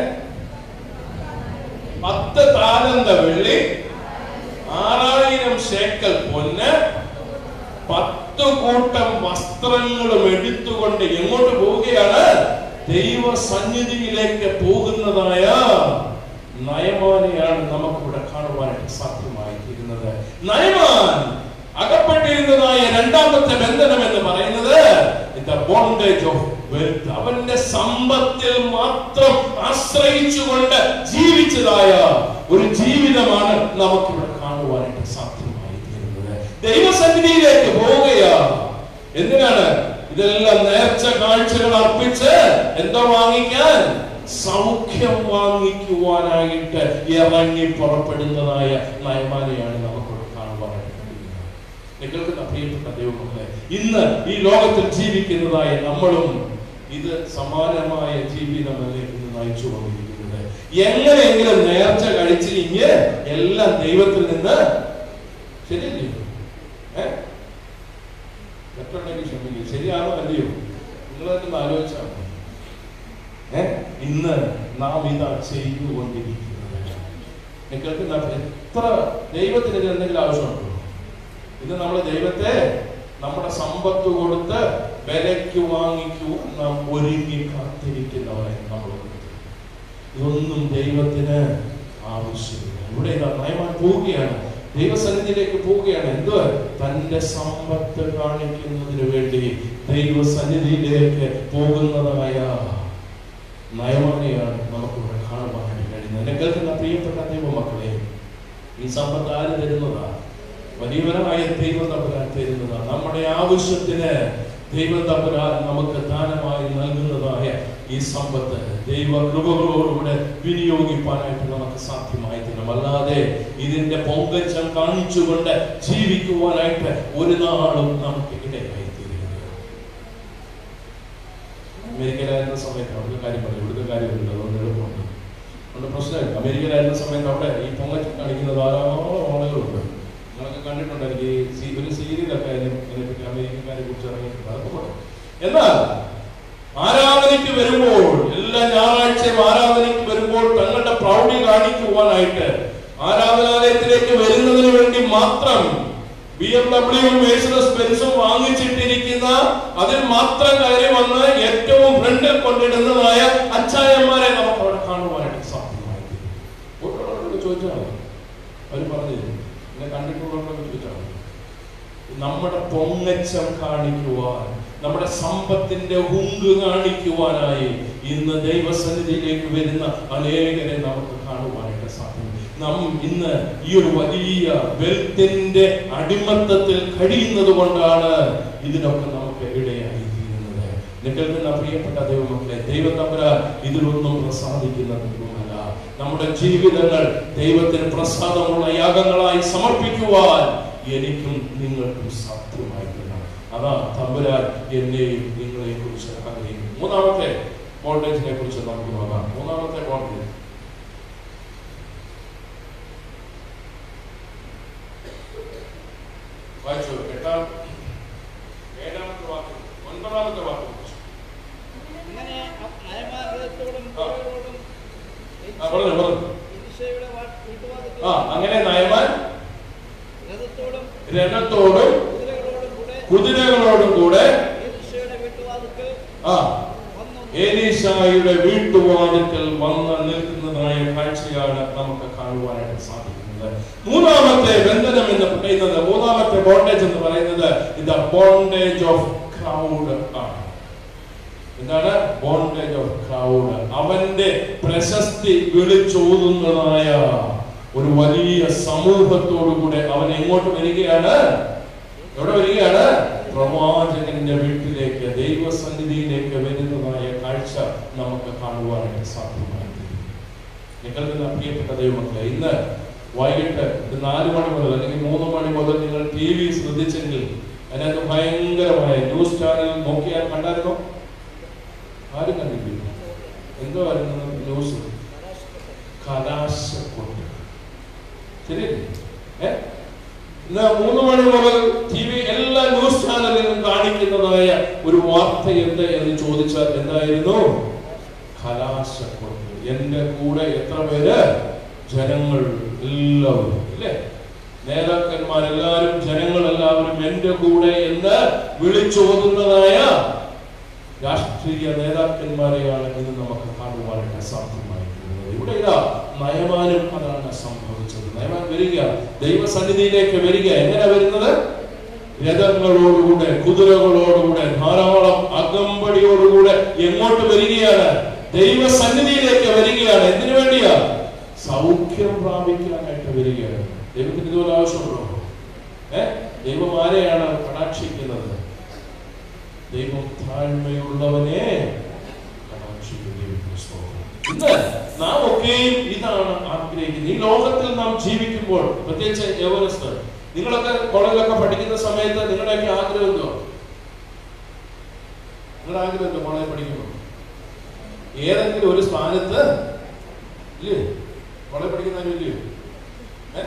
പത്ത് താലന്ത വെള്ളി ആറായിരം ശേക്കൽ പൊന്ന് പത്ത് കൂട്ടം വസ്ത്രങ്ങളും എടുത്തുകൊണ്ട് എങ്ങോട്ട് പോവുകയാണ് ദൈവ സന്നിധിയിലേക്ക് പോകുന്നതായ നയമാനെയാണ് നമുക്കിവിടെ കാണുവാനായിട്ട് സാധ്യമായി തീരുന്നത് നയമാൻ അകപ്പെട്ടിരുന്നതായ രണ്ടാമത്തെ ബന്ധനം എന്ന് പറയുന്നത് ബോണ്ടേജ് ഓഫ് വെൽത്ത് സമ്പത്തിൽ മാത്രം ആശ്രയിച്ചുകൊണ്ട് ജീവിച്ചതായ ഒരു ജീവിതമാണ് നമുക്കിവിടെ കാണുവാനായിട്ട് സാധ്യമായി തീരുന്നത് ദൈവസന്നിധിയിലേക്ക് പോവുകയാ എന്തിനാണ് ഇതെല്ലാം നേർച്ച കാഴ്ചകൾ അർപ്പിച്ച് എന്തോ വാങ്ങിക്കാൻ സൗഖ്യം വാങ്ങിക്കുവാനായിട്ട് ഇറങ്ങി പുറപ്പെടുന്നതായ നയമാനെയാണ് നമുക്കിവിടെ കാണുവാനായിട്ട് കഴിയുന്നത് നിങ്ങൾക്ക് പ്രിയപ്പെട്ട ദൈവമക്കളെ ഇന്ന് ഈ ലോകത്തിൽ ജീവിക്കുന്നതായ നമ്മളും ഇത് സമാനമായ ജീവിതമല്ലേ ഇന്ന് നയിച്ചു കൊണ്ടിരിക്കുന്നത് എങ്ങനെയെങ്കിലും നേർച്ച കഴിച്ച് ഇങ്ങ് എല്ലാം ദൈവത്തിൽ നിന്ന് ശരിയല്ലേ ഏ തെറ്റുണ്ടെങ്കിൽ ക്ഷമിക്കും ശരിയാണോ അല്ലയോ നിങ്ങൾ തന്നെ ആലോചിച്ചാൽ മതി. ഏ ഇന്ന് നാം ഇതാ ചെയ്തുകൊണ്ടിരിക്കുന്നത് നിങ്ങൾക്ക് ന- എത്ര ദൈവത്തിന് ഇത് എന്തെങ്കിലും ആവശ്യമുണ്ടോ ഇത് നമ്മൾ ദൈവത്തെ നമ്മുടെ സമ്പത്ത് കൊടുത്ത് വിലയ്ക്ക് വാങ്ങിക്കുവാൻ നാം ഒരുങ്ങി കാത്തിരിക്കുന്നവരെ നമ്മൾ ഇതൊന്നും ദൈവത്തിന് ആവശ്യമില്ല ഇവിടെ ഇതാ നയമാൻ പോവുകയാണ് ദൈവസന്നിധിയിലേക്ക് പോവുകയാണ് എന്ത് തന്റെ സമ്പത്ത് കാണിക്കുന്നതിന് വേണ്ടി ദൈവസന്നിധിയിലേക്ക് പോകുന്നതായ നയമാനെയാണ് നമുക്കിവിടെ കാണുവാനായിട്ട് കഴിയുന്നത് എന്നെ കേൾക്കുന്ന പ്രിയപ്പെട്ട ദൈവമക്കളെ ഈ സമ്പത്ത് ആര് തരുന്നതാ വലിയവനായ ദൈവം തമ്പുരാൻ തരുന്നതാ നമ്മുടെ ആവശ്യത്തിന് ദൈവം തമ്പുരാൻ നമുക്ക് ദാനമായി നൽകുന്നതായ ഈ സമ്പത്ത് ദൈവ കൃപകളോടുകൂടെ വിനിയോഗിക്കാനായിട്ട് നമുക്ക് സാധ്യമായി തരണം അല്ലാതെ ഇതിന്റെ പൊങ്കച്ചം കാണിച്ചുകൊണ്ട് ജീവിക്കുവാനായിട്ട് ഒരു നാളും നമുക്ക് ഇടയായി തീരുകയില്ല അമേരിക്കയിലായിരുന്ന സമയത്ത് അവിടുത്തെ കാര്യം പറയും ഇവിടുത്തെ കാര്യമില്ല അതുകൊണ്ട് എളുപ്പമുണ്ട് അതുകൊണ്ട് പ്രശ്നമില്ല അമേരിക്കയിലായിരുന്ന സമയത്ത് അവിടെ ഈ പൊങ്ങച്ചം കാണിക്കുന്ന ധാരാളം ആളുകളുണ്ട് നിങ്ങളൊക്കെ കണ്ടിട്ടുണ്ട് എനിക്ക് ഈ സീ- ഒരു സീരിയലൊക്കെ അതിനെ ഇതിനെപ്പറ്റി അമേരിക്കക്കാരെ കുറിച്ച് ഇറങ്ങിയിട്ടുണ്ട് അതൊക്കെ പോട്ടെ. എന്നാൽ ആരാധനയ്ക്ക് വരുമ്പോൾ എല്ലാ ഞായറാഴ്ചയും ആരാധനയ്ക്ക് വരുമ്പോൾ തങ്ങളുടെ പ്രൗഢി കാണിക്കുവാനായിട്ട് ആരാധനാലയത്തിലേക്ക് വരുന്നതിന് വേണ്ടി മാത്രം ബി എം ഡബ്ല്യുവും മേഴ്സറസ് ബെൻസും വാങ്ങിച്ചിട്ടിരിക്കുന്ന അതിൽ മാത്രം കയറി വന്ന് ഏറ്റവും ഫ്രണ്ടിൽ കൊണ്ടിടുന്നതായ അച്ചായന്മാരെ നമുക്ക് അവിടെ കാണുവാനായിട്ട് സാധ്യമായി കൂട്ടുകാരോട് ചോദിച്ചാൽ മതി അവർ പറഞ്ഞു തരും എന്നെ കണ്ടിട്ടുള്ളവരോട് ചോദിച്ചാൽ മതി നമ്മുടെ പൊങ്ങച്ചം കാണിക്കുവാൻ നമ്മുടെ സമ്പത്തിന്റെ ഹുങ്ക് കാണിക്കുവാനായി ഇന്ന് ദൈവസന്നിധിയിലേക്ക് വരുന്ന അനേകരെ നമുക്ക് കാണുവാനായിട്ട് സാധിക്കും നാം ഇന്ന് ഈ ഒരു വലിയ വെൽത്തിന്റെ അടിമത്തത്തിൽ കഴിയുന്നത് കൊണ്ടാണ് ഇതിനൊക്കെ നമുക്ക് ഇടയായി തീരുന്നത് നിങ്ങൾക്കുന്ന പ്രിയപ്പെട്ട ദൈവമക്കളെ ദൈവം തമ്പുരാൻ ഇതിലൊന്നും പ്രസാദിക്കുന്നതൊന്നുമല്ല നമ്മുടെ ജീവിതങ്ങൾ ദൈവത്തിന് പ്രസാദമുള്ള യാഗങ്ങളായി സമർപ്പിക്കുവാൻ എനിക്കും നിങ്ങൾക്കും സാധ്യമായിട്ടില്ല അതാ തമ്പുരാൻ എന്നെയും നിങ്ങളെയും കുറിച്ച് ആഗ്രഹിക്കുന്നു മൂന്നാമത്തെ ബോണ്ടേജിനെ കുറിച്ച് നമുക്ക് നോക്കാം മൂന്നാമത്തെ ബോണ്ടേജ് വായിച്ചു എട്ടാം ഏഴാമത്തെ വാക്ക് ഒൻപതാമത്തെ വാക്ക് വായിച്ചു. ഇങ്ങനെ നയമാനത്തോടും ആ. കുതിരകളോടും ആ, പറഞ്ഞു, പറഞ്ഞു. എലീശയുടെ വാ- വീട്ടുവാതിൽക്കൽ ആ അങ്ങനെ നയമാൻ രഥത്തോടും രഥത്തോടും കുതിരകളോടും കൂടെ കുതിരകളോടും കൂടെ എലീശയുടെ വീട്ടുവാതിൽക്കൽ ആ വന്നു ഏലീശായുടെ വീട്ടുവാതിൽക്കൽ വന്ന് നിൽക്കുന്നതായ കാഴ്ചയാണ് നമുക്ക് കാണുവാനായിട്ട് സാധിക്കുന്നത് മൂന്നാമത്തെ ബന്ധനം എന്ന് പറയുന്നത് മൂന്നാമത്തെ ബോണ്ടേജ് എന്ന് പറയുന്നത് ഇത് ബോണ്ടേജ് ഓഫ് ക്രൗഡ് ആണ് എന്താണ് ബോണ്ടേജ് ഓഫ് ക്രൗഡ് അവന്റെ പ്രശസ്തി വിളിച്ചോതുന്നതായ ഒരു വലിയ സമൂഹത്തോടുകൂടെ അവൻ എങ്ങോട്ട് വരികയാണ് എവിടെ വരികയാണ് പ്രവാചകന്റെ വീട്ടിലേക്ക് ദൈവസന്നിധിയിലേക്ക് വരുന്നതായ കാഴ്ച നമുക്ക് കാണുവാനായിട്ട് സാധ്യമായി നിങ്ങൾക്ക് പ്രിയപ്പെട്ട ദൈവമക്കളെ ഇന്ന് വൈകിട്ട് ഒരു നാല് മണി മുതൽ അല്ലെങ്കിൽ മൂന്ന് മണി മുതൽ നിങ്ങൾ ടി വി ശ്രദ്ധിച്ചെങ്കിൽ അതിനകത്ത് ഭയങ്കരമായ ന്യൂസ് ചാനൽ നോക്കിയാൽ കണ്ടായിരുന്നോ ആരും കണ്ടിട്ടില്ല എന്തോ ആയിരുന്നു ന്യൂസ് കലാശക്കൊട്ട് ശരിയല്ലേ ഏ ഇന്ന് മൂന്ന് മണി മുതൽ ടി വി എല്ലാ ന്യൂസ് ചാനലിലും കാണിക്കുന്നതായ ഒരു വാർത്ത എന്ത് എന്ന് ചോദിച്ചാൽ എന്തായിരുന്നു കലാശക്കൊട്ട് എന്റെ കൂടെ എത്ര പേര് ജനങ്ങൾ എല്ലാവരും ഇല്ലേ നേതാക്കന്മാരെല്ലാവരും ജനങ്ങൾ എല്ലാവരും എന്റെ കൂടെ എന്ന് വിളിച്ചോതുന്നതായ രാഷ്ട്രീയ നേതാക്കന്മാരെയാണ് ഇന്ന് നമുക്ക് കാണുവാനായിട്ട് സാധ്യമായിരിക്കുന്നത് ഇവിടെ ഇതാ നയമാനും അതാണ് സംഭവിച്ചത് നയമാൻ വരിക ദൈവസന്നിധിയിലേക്ക് വരിക എങ്ങനെ വരുന്നത് രഥങ്ങളോടുകൂടെ കുതിരകളോടുകൂടെ ധാരാളം അകമ്പടിയോടുകൂടെ എങ്ങോട്ട് വരികയാണ് ദൈവസന്നിധിയിലേക്ക് വരികയാണ് എന്തിനു വേണ്ടിയാ സൗഖ്യം പ്രാപിക്കാനായിട്ട് വരികയാണ് ദൈവത്തിന് ഇതുപോലെ ആവശ്യമുണ്ടോ ഏ ദൈവം ആരെയാണ് കടാക്ഷിക്കുന്നത് ദൈവം താഴ്മയുള്ളവനെ കടാക്ഷിക്കും ദൈവത്തിന് സ്തോത്രം. ഇന്ന് നാം ഒക്കെയും ഇതാണ് ആഗ്രഹിക്കുന്നത് ഈ ലോകത്തിൽ നാം ജീവിക്കുമ്പോൾ പ്രത്യേകിച്ച് യവനസ്ഥ നിങ്ങളൊക്കെ കോളേജിലൊക്കെ പഠിക്കുന്ന സമയത്ത് നിങ്ങളുടെയൊക്കെ ആഗ്രഹം എന്തോ നിങ്ങളുടെ ആഗ്രഹം എന്തോ കോളേജിൽ പഠിക്കുമ്പോൾ ഏതെങ്കിലും ഒരു സ്ഥാനത്ത് ഇല്ലേ കോളേജ് പഠിക്കുന്നതിന് ഇല്ലയോ ഏ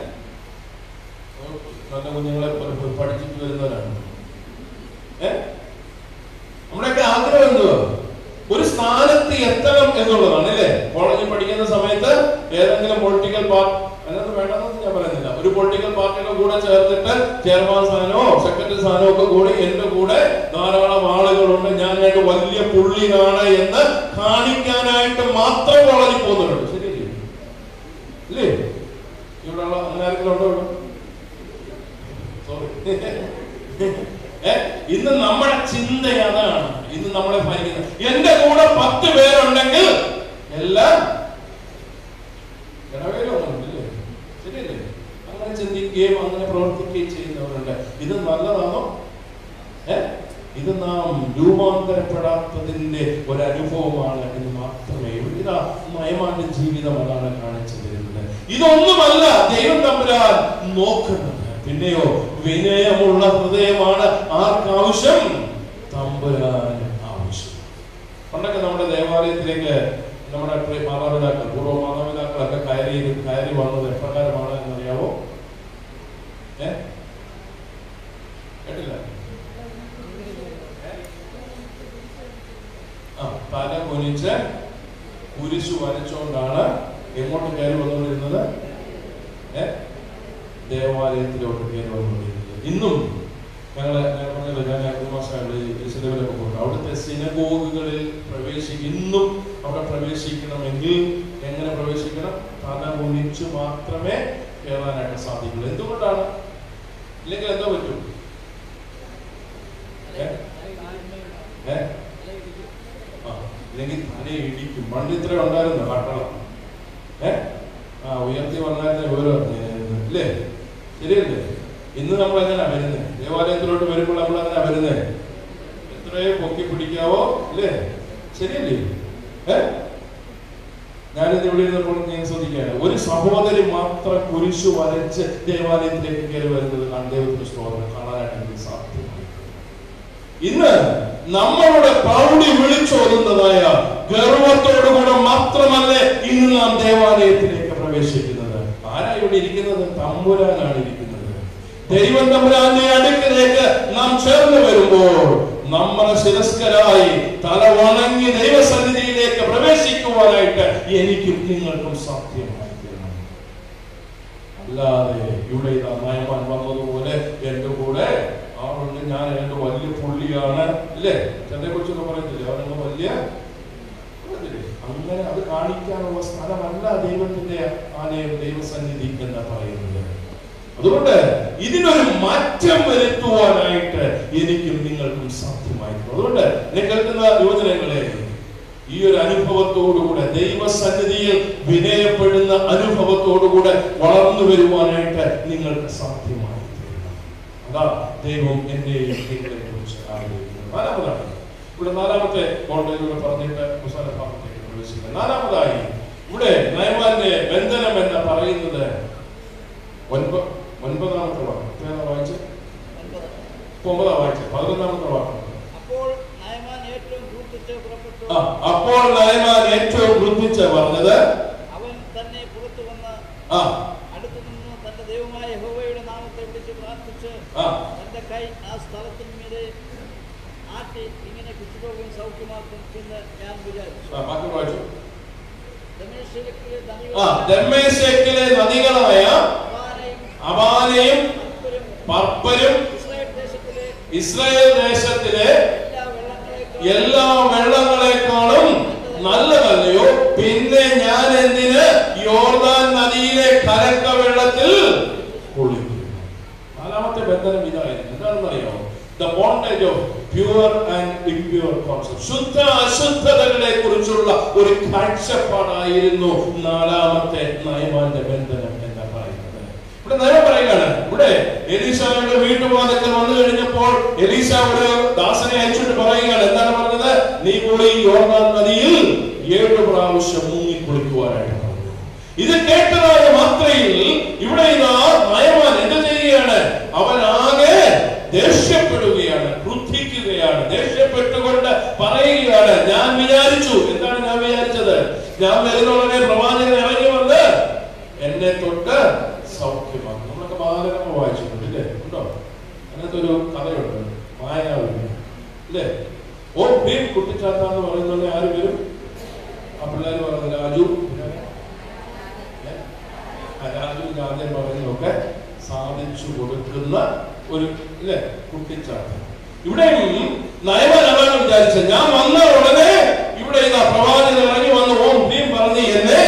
നല്ല കുഞ്ഞുങ്ങളെ പ- പ- പഠിച്ചിട്ട് വരുന്നവരാണ് ഏ നമ്മുടെയൊക്കെ ആഗ്രഹം എന്തുവാ ഒരു സ്ഥാനത്ത് എത്തണം എന്നുള്ളതാണ് അല്ലേ കോളേജിൽ പഠിക്കുന്ന സമയത്ത് ഏതെങ്കിലും പൊളിറ്റിക്കൽ പാർട്ടി അതിനകത്ത് വേണ്ടെന്ന് ഞാൻ പറയുന്നില്ല ഒരു പൊളിറ്റിക്കൽ പാർട്ടിയുടെ കൂടെ ചേർത്തിട്ട് ചെയർമാൻ സ്ഥാനമോ സെക്രട്ടറി സ്ഥാനമോ ഒക്കെ കൂടി എന്റെ കൂടെ ധാരാളം ആളുകളുണ്ട് ഞാൻ ആയിട്ട് വലിയ പുള്ളിയാണ് എന്ന് കാണിക്കാനായിട്ട് മാത്രം കോളേജിൽ പോകുന്നവരുണ്ട് ശരിയല്ലേ ഇല്ലേ ഇവിടെയുള്ള അങ്ങനെ ആരെങ്കിലും ഉണ്ടോ ഇവിടെ സോറി ഏ ഇന്ന് നമ്മുടെ ചിന്ത അതാണ് ഇന്ന് നമ്മളെ ഭരിക്കുന്നത് എന്റെ കൂടെ പത്ത് പേരുണ്ടെങ്കിൽ എല്ലാം ഇടവേലൊന്നുമില്ലേ ശരിയല്ലേ അങ്ങനെ ചിന്തിക്കുകയും അങ്ങനെ പ്രവർത്തിക്കുകയും ചെയ്യുന്നവരുണ്ട് ഇത് നല്ലതാണോ ഏ ഇത് നാം രൂപാന്തരപ്പെടാത്തതിന്റെ ഒരു അനുഭവമാണ് എന്ന് മാത്രമേ ഉള്ളൂ. ഇതാ നയമാന്റെ ജീവിതം അതാണ് കാണിച്ചു തരുന്നത് ഇതൊന്നുമല്ല ദൈവം തമ്പുരാൻ നോക്കുന്നത് പിന്നെയോ വിനയമുള്ള ഹൃദയമാണ് ആർക്കാവശ്യം തമ്പുരാൻ ആവശ്യം പണ്ടൊക്കെ നമ്മുടെ ദേവാലയത്തിലേക്ക് നമ്മുടെ പ്രിയ മാതാപിതാക്കൾ പൂർവ്വ മാതാപിതാക്കളൊക്കെ കയറി കയറി വന്നത് എപ്രകാരമാണ് എന്നറിയാവോ ഏ കേട്ടില്ല ആ തല കുനിച്ച് കുരിശു വരച്ചുകൊണ്ടാണ് എങ്ങോട്ട് കയറി വന്നുകൊണ്ടിരുന്നത് ഏ ദേവാലയത്തിലോട്ട് കയറി വന്നുകൊണ്ടിരുന്നത് ഇന്നും ഞങ്ങളെ ഞാൻ പറഞ്ഞല്ലോ ഞാൻ രണ്ട് മാസമായിട്ട് യെരുശലേമിലൊക്കെ പോകുന്നു അവിടുത്തെ സിനഗോഗുകളിൽ പ്രവേശിക്കും ഇന്നും അവിടെ പ്രവേശിക്കണമെങ്കിൽ എങ്ങനെ പ്രവേശിക്കണം തല കുനിച്ച് മാത്രമേ കയറാനായിട്ട് സാധിക്കുള്ളൂ എന്തുകൊണ്ടാണ് ഇല്ലെങ്കിൽ എന്താ പറ്റും ഏ? ഏ? ആ, ഇല്ലെങ്കിൽ തല ഇടിക്കും പണ്ട് ഇത്ര ഉണ്ടായിരുന്നു കട്ടളം ഏ ആ ഉയർത്തി വന്നായിരുന്ന വിവരം അറിഞ്ഞായിരുന്നു. ഇല്ലേ ശരിയല്ലേ ഇന്ന് നമ്മൾ എങ്ങനെയാ വരുന്നത് ദേവാലയത്തിലോട്ട് വരുമ്പോൾ നമ്മൾ എങ്ങനെയാ വരുന്നത് എത്രയോ പൊക്കി പിടിക്കാവോ ഇല്ലേ ശരിയല്ലേ ഏ ഞാനിത് ഇവിടെ ഇരുന്നപ്പോൾ ഞാൻ ശ്രദ്ധിക്കുകയാണ് ഒരു സഹോദരി മാത്രം കുരിശു വരച്ച് ദേവാലയത്തിലേക്ക് കയറി വരുന്നത് കാണാൻ ദൈവത്തിന്റെ സ്തോത്രം കാണാനായിട്ട് എനിക്ക് സാധ്യമായി ഇന്ന് നമ്മളുടെ പ്രൗഢി വിളിച്ചോതുന്നതായ ഗർവത്തോടുകൂടെ മാത്രമല്ലേ ഇന്ന് നാം ദേവാലയത്തിലേക്ക് പ്രവേശിക്കുന്നത് ആരാ ഇവിടെ ഇരിക്കുന്നത് തമ്പുരാനാണ് ഇരിക്കുന്നത് ദൈവം തമ്പുരാന്റെ അടുക്കിലേക്ക് നാം ചേർന്ന് വരുമ്പോൾ നമ്മുടെ ശിരസ്കരായി തല വണങ്ങി ദൈവസന്നിധിയിലേക്ക് പ്രവേശിക്കുവാനായിട്ട് എനിക്കും നിങ്ങൾക്കും സാധ്യമായി തീരണം അല്ലാതെ ഇവിടെ ഇതാ നയമാൻ വന്നതുപോലെ എന്റെ കൂടെ ആളുണ്ട് ഞാൻ എന്റെ വലിയ പുള്ളിയാണ് ഇല്ലേ ചെന്നെ കുറിച്ചൊക്കെ പറയത്തില്ലേ അവനങ്ങ് വലിയ പറയത്തില്ലേ? അങ്ങനെ അത് കാണിക്കാനുള്ള സ്ഥലമല്ല ദൈവത്തിന്റെ ആലയം ദൈവസന്നിധി എന്ന് പറയുന്നത് അതുകൊണ്ട് ഇതിനൊരു മാറ്റം വരുത്തുവാനായിട്ട് എനിക്കും നിങ്ങൾക്കും സാധ്യമായിരുന്നു അതുകൊണ്ട് എന്നെ കേൾക്കുന്ന യുവജനങ്ങളെ ഈ ഒരു അനുഭവത്തോടുകൂടെ ദൈവസന്നിധിയിൽ വിനയപ്പെടുന്ന അനുഭവത്തോടുകൂടെ വളർന്നു വരുവാനായിട്ട് നിങ്ങൾക്ക് സാധ്യമായി തീരണം. അതാ ദൈവം എന്നെയും നിങ്ങളെ കുറിച്ച് ആഗ്രഹിക്കുന്നത് നാലാമതാണ് ഇവിടെ നാലാമത്തെ കോട്ടയിലൂടെ പറഞ്ഞിട്ട് അവസാന ഭാഗത്തേക്ക് പ്രവേശിക്കുന്നത് നാലാമതായി ഇവിടെ നയമാന്റെ ബന്ധനം എന്ന് പറയുന്നത് ഒൻപ ഒൻപതാമത്തെ വാക്യം എത്രയാണ് വായിച്ച് ഒൻപത്. ഒമ്പതാം വായിച്ച് പതിനൊന്നാമത്തെ വാക്യം അപ്പോൾ നയമാൻ ഏറ്റവും ക്രൂദ്ധിച്ച് പുറപ്പെട്ടു ആ അപ്പോൾ നയമാൻ ഏറ്റവും വൃദ്ധിച്ച് പറഞ്ഞത് അവൻ തന്നെ പുറത്തു വന്ന് ആ അടുത്തു നിന്ന് തന്റെ ദൈവമായ യഹോവയുടെ നാമത്തെ വിളിച്ച് പ്രാർത്ഥിച്ച് ആ തന്റെ കൈ ആ സ്ഥലത്തിന് മീതെ ആട്ടി ഇങ്ങനെ കുഷ്ഠരോഗം സൗഖ്യമാക്കും എന്ന് ഞാൻ വിചാരിച്ചു ആ, ബാക്കി വായിച്ചു ദമേശക്കിലെ ആ ദമ്മേശക്കിലെ നദികളായ അവാനയും അവാനയും അൽപ്പരും പർപ്പരും ഇസ്രായേൽ ദേശത്തിലെ ഇസ്രായേൽ ദേശത്തിലെ എല്ലാ വെള്ളങ്ങളെക്കാളും എല്ലാ വെള്ളങ്ങളെക്കാളും നല്ലതല്ലയോ പിന്നെ ഞാൻ എന്തിന് യോർദാൻ നദിയിലെ കലക്ക വെള്ളത്തിൽ കുളിക്കും നാലാമത്തെ ബന്ധനം ഇതായിരുന്നു എന്താണെന്ന് അറിയാമോ the bondage of pure and impure concept ശുദ്ധ അശുദ്ധതകളെ കുറിച്ചുള്ള ഒരു കാഴ്ചപ്പാടായിരുന്നു നാലാമത്തെ നയമാന്റെ ബന്ധനം എന്ന് പറയുന്നത് ഇവിടെ നയം പറയുകയാണ് ഇവിടെ എലീശായുടെ വീട്ടുവാദത്തിൽ വന്നു കഴിഞ്ഞപ്പോൾ എലീശ ഒരു ദാസനെ അയച്ചിട്ട് പറയുകയാണ് എന്താണ് പറഞ്ഞത് നീ പോയി യോർദാൻ നദിയിൽ ഏഴ് പ്രാവശ്യം മുങ്ങി കുളിക്കുവാനായിട്ട് പറഞ്ഞു ഇത് കേട്ടതായ മാത്രയിൽ ഇവിടെ ഇതാ നയമാൻ എന്ത് ചെയ്യുകയാണ് അവൻ ആകെ ദേഷ്യപ്പെടുകയാണ് ക്രുദ്ധിക്കുകയാണ് ദേഷ്യപ്പെട്ടുകൊണ്ട് പറയുകയാണ് ഞാൻ വിചാരിച്ചു എന്താണ് ഞാൻ വിചാരിച്ചത് ഞാൻ വരുന്നുടനെ പ്രവാചകൻ ഇറങ്ങി വന്ന് എന്നെ തൊട്ട് സൗഖ്യമാക്കും നമ്മളൊക്കെ ബാലരമ വായിച്ചിട്ടുണ്ട് ഇല്ലേ ഉണ്ടോ അതിനകത്ത് ഒരു കഥയുണ്ട് മായാവി അല്ലേ ഓ ഭീം കുട്ടിച്ചാത്ത എന്ന് പറയുന്നത് ആര് വരും ആ പിള്ളേർ പറയുന്നത് രാജു പിന്നെ ഏ? ആ രാജു ഗാന്ധി പറയുന്നതൊക്കെ സാധിച്ചു കൊടുക്കുന്ന ഒരു ഇല്ലേ കുട്ടിച്ചാത്ത ഇവിടെയും നയമാൻ അതാണ് വിചാരിച്ചത് ഞാൻ വന്ന ഉടനെ ഇവിടെ ഇതാ പ്രവാചകൻ ഇറങ്ങി വന്ന് ഓം ഭീം പറഞ്ഞ് എന്നെ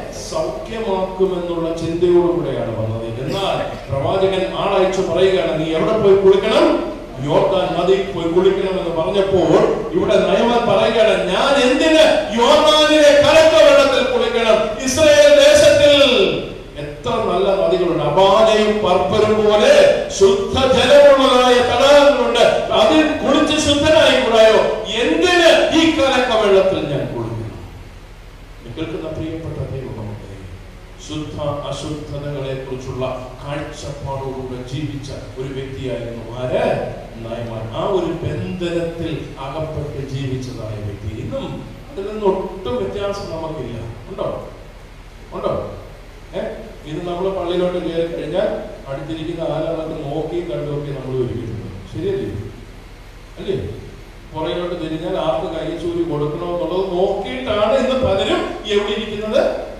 സൗഖ്യമാക്കുമെന്നുള്ള ചിന്തയോടുകൂടെയാണ് വന്നത് എന്നാൽ പ്രവാചകൻ ആളയച്ചു പറയുകയാണ് നീ എവിടെ പോയി കുളിക്കണം യോർദാൻ നദിയിൽ പോയി കുളിക്കണം എന്ന് പറഞ്ഞപ്പോൾ ഇവിടെ നയമാൻ പറയുകയാണ് ഞാൻ എന്തിന് യോർദാനിലെ കലക്ക വെള്ളത്തിൽ കുളിക്കണം ഇസ്രായേൽ ദേശത്തിൽ എത്ര നല്ല നദികളുണ്ട് അപാനയും പർപ്പരും പോലെ ശുദ്ധജലമുള്ളതായ തടാകങ്ങളുണ്ട് അതിൽ കുളിച്ച് ശുദ്ധനായി കൂടായോ എന്തിന് ഈ കലക്ക വെള്ളത്തിൽ ഞാൻ കുളിക്കണം കേൾക്കുന്ന പ്രിയപ്പെട്ട ദൈവമക്കളെ ശുദ്ധ അശുദ്ധതകളെ കുറിച്ചുള്ള കാഴ്ചപ്പാടോടുകൂടെ ജീവിച്ച ഒരു വ്യക്തിയായിരുന്നു ആര് നയമാൻ ആ ഒരു ബന്ധനത്തിൽ അകപ്പെട്ട് ജീവിച്ചതായ വ്യക്തി ഇന്നും അതിൽ നിന്ന് ഒട്ടും വ്യത്യാസം നമുക്കില്ല ഉണ്ടോ ഉണ്ടോ ഏ ഇത് നമ്മൾ പള്ളിയിലോട്ട് കയറി കഴിഞ്ഞാൽ അടുത്തിരിക്കുന്ന ആരാളൊക്കെ നോക്കി കണ്ടുമൊക്കെ നമ്മൾ ഒരുക്കിയിട്ടുണ്ട് ശരിയല്ലേ അല്ലേ പുറകിലോട്ട് തിരിഞ്ഞാൽ ആർക്ക് കൈച്ചൂരി കൊടുക്കണോ എന്നുള്ളത് നോക്കിയിട്ടാണ് ഇന്ന് പലരും എവിടെ ഇരിക്കുന്നത്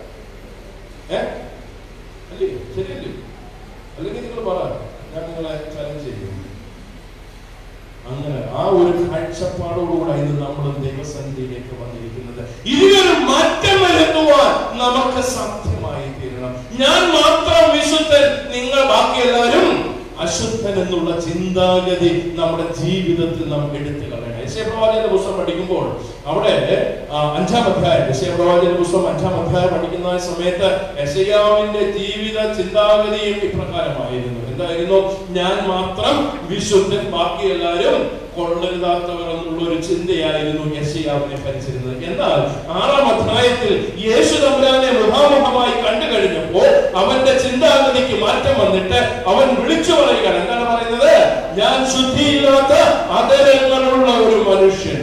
ഏ അല്ലേ ശരിയല്ലേ അല്ലെങ്കിൽ നിങ്ങൾ പറ ഞാൻ നിങ്ങളെ ചലഞ്ച് ചെയ്യും അങ്ങനെ ആ ഒരു കാഴ്ചപ്പാടോടുകൂടെ ഇന്ന് നമ്മൾ ദൈവസന്നിധിയിലേക്ക് വന്നിരിക്കുന്നത് ഇതിനൊരു മാറ്റം വരുത്തുവാൻ നമുക്ക് സാധ്യമായി തീരണം ഞാൻ മാത്രം വിശുദ്ധൻ നിങ്ങൾ ബാക്കി എല്ലാവരും അശുദ്ധൻ എന്നുള്ള ചിന്താഗതി നമ്മുടെ ജീവിതത്തിൽ നാം എടുത്തു കളയണം യശയപ്രവാചകന്റെ പുസ്തകം പഠിക്കുമ്പോൾ അവിടെ ആ, അഞ്ചാം അധ്യായം യശയപ്രവാചകന്റെ പുസ്തകം അഞ്ചാം അധ്യായം പഠിക്കുന്ന സമയത്ത് യശയാവിന്റെ ജീവിത ചിന്താഗതിയും ഇപ്രകാരമായിരുന്നു എന്തായിരുന്നു ഞാൻ മാത്രം വിശുദ്ധൻ ബാക്കി എല്ലാവരും കൊള്ളരുതാത്തവർ എന്നുള്ള ഒരു ചിന്തയായിരുന്നു യശയാവിനെ ഭരിച്ചിരുന്നത് എന്നാൽ ആറാം അധ്യായത്തിൽ യേശു തമ്പുരാനെ മുഖാമുഖമായി കണ്ടു കഴിഞ്ഞപ്പോൾ അവന്റെ ചിന്താഗതിക്ക് മാറ്റം വന്നിട്ട് അവൻ വിളിച്ചു പറയുകയാണ് എന്താണ് പറയുന്നത് ഞാൻ ശുദ്ധിയില്ലാത്ത അതരങ്ങളുള്ള ഒരു മനുഷ്യൻ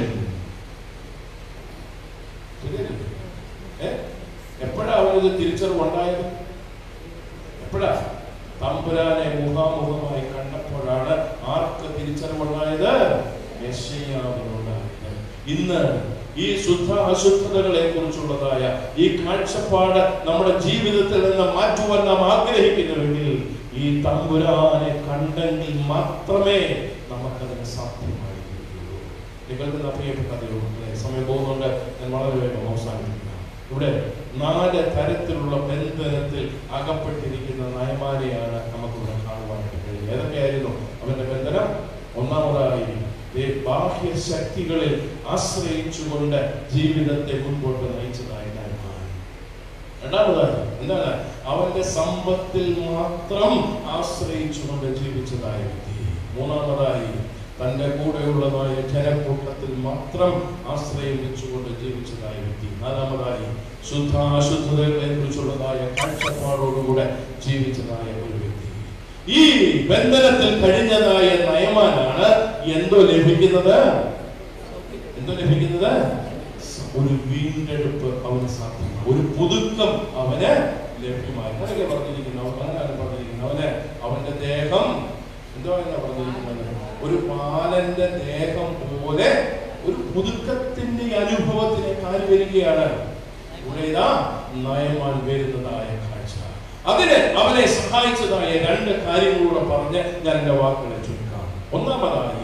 ശരിയല്ലേ? ഏ? എപ്പോഴാ അവനത് തിരിച്ചറിവുണ്ടായത് എപ്പോഴാ തമ്പുരാനെ മുഖാമുഖമായി കണ്ടപ്പോഴാണ് ആർക്ക് തിരിച്ചറിവുണ്ടായത് യെശയ്യാവിനുണ്ടായത് ഇന്ന് ഈ ശുദ്ധ അശുദ്ധതകളെ കുറിച്ചുള്ളതായ ഈ കാഴ്ചപ്പാട് നമ്മുടെ ജീവിതത്തിൽ നിന്ന് മാറ്റുവാൻ നാം ആഗ്രഹിക്കുന്നുവെങ്കിൽ ഈ തമ്പുരാനെ കണ്ടെങ്കിൽ മാത്രമേ നമുക്കതിന് സാധ്യമായിരിക്കുള്ളൂ നിങ്ങൾക്കുന്ന പ്രിയപ്പെട്ട ദൈവങ്ങളെ സമയം പോകുന്നുണ്ട് ഞാൻ വളരെ വേഗം അവസാനിപ്പിക്കാം ഇവിടെ നാല് തരത്തിലുള്ള ബന്ധനത്തിൽ അകപ്പെട്ടിരിക്കുന്ന നയമാനെയാണ് നമുക്കിവിടെ കാണുവാനായിട്ട് കഴിയുന്നത് ഏതൊക്കെയായിരുന്നു അവന്റെ ബന്ധനം ഒന്നാമതായി ദേ ബാഹ്യ ശക്തികളിൽ ആശ്രയിച്ചുകൊണ്ട് ജീവിതത്തെ മുൻപോട്ട് നയിച്ചതായ നയമാൻ രണ്ടാമതായി എന്താണ് അവന്റെ സമ്പത്തിൽ മാത്രം ആശ്രയിച്ചുകൊണ്ട് ജീവിച്ചതായ വ്യക്തി മൂന്നാമതായി തന്റെ കൂടെയുള്ളതായ ജനക്കൂട്ടത്തിൽ മാത്രം ആശ്രയം വെച്ചുകൊണ്ട് ജീവിച്ചതായ വ്യക്തി നാലാമതായി ശുദ്ധ അശുദ്ധതകളെ കുറിച്ചുള്ളതായ കാഴ്ചപ്പാടോടുകൂടെ ജീവിച്ചതായ ഒരു വ്യക്തി ഈ ബന്ധനത്തിൽ കഴിഞ്ഞതായ നയമാനാണ് എന്തോ ലഭിക്കുന്നത് എന്തോ ലഭിക്കുന്നത് ഒരു വീണ്ടെടുപ്പ് അവന് സാധ്യമാണ് ഒരു പുതുക്കം അവന് ലഭ്യമായി അങ്ങനെയൊക്കെ പറഞ്ഞിരിക്കുന്നു അങ്ങനെയാണ് പറഞ്ഞിരിക്കുന്നത് അവന് അവന്റെ ദേഹം എന്തോ എന്നാ പറഞ്ഞിരിക്കുന്നത് ഒരു ബാലന്റെ ദേഹം പോലെ ഒരു പുതുക്കത്തിന്റെ അനുഭവത്തിലേക്ക് ആര് വരികയാണ് ഇവിടെ ഇതാ നയമാൻ വരുന്നതായ കാഴ്ച അതിന് അവനെ സഹായിച്ചതായ രണ്ട് കാര്യങ്ങളൂടെ പറഞ്ഞ് ഞാൻ എന്റെ വാക്കുകളെ ചുരുക്കാം ഒന്നാമതായി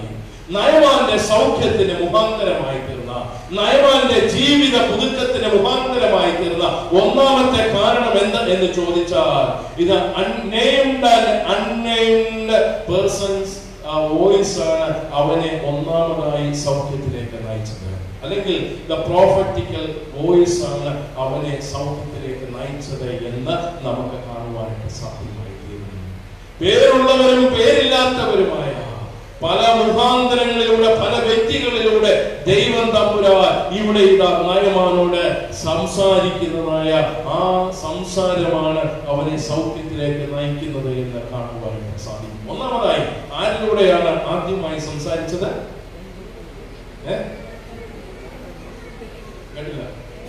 നയമാന്റെ സൗഖ്യത്തിന് മുഖാന്തരമായി തീർന്ന നയമാന്റെ ജീവിത പുതുക്കത്തിന് മുഖാന്തരമായി തീർന്ന ഒന്നാമത്തെ കാരണം എന്ത് എന്ന് ചോദിച്ചാൽ ഇത് unnamed and unnamed persons voice ആണ് അവനെ ഒന്നാമതായി സൗഖ്യത്തിലേക്ക് നയിച്ചത് അല്ലെങ്കിൽ ദ പ്രോഫറ്റിക്കൽ വോയിസ് ആണ് അവനെ സൗഖ്യത്തിലേക്ക് നയിച്ചത് എന്ന് നമുക്ക് കാണുവാനായിട്ട് സാധ്യമായി തീരുന്നു പേരുള്ളവരും പേരില്ലാത്തവരുമായ പല മുഖാന്തരങ്ങളിലൂടെ പല വ്യക്തികളിലൂടെ ദൈവം തമ്പുരാൻ ഇവിടെ ഇതാ നയമാനോട് സംസാരിക്കുന്നതായ ആ സംസാരമാണ് അവനെ സൗഖ്യത്തിലേക്ക് നയിക്കുന്നത് എന്ന് കാണുവാനായിട്ട് സാധിക്കും ഒന്നാമതായി ആരിലൂടെയാണ് ആദ്യമായി സംസാരിച്ചത് ഏ? കേട്ടില്ല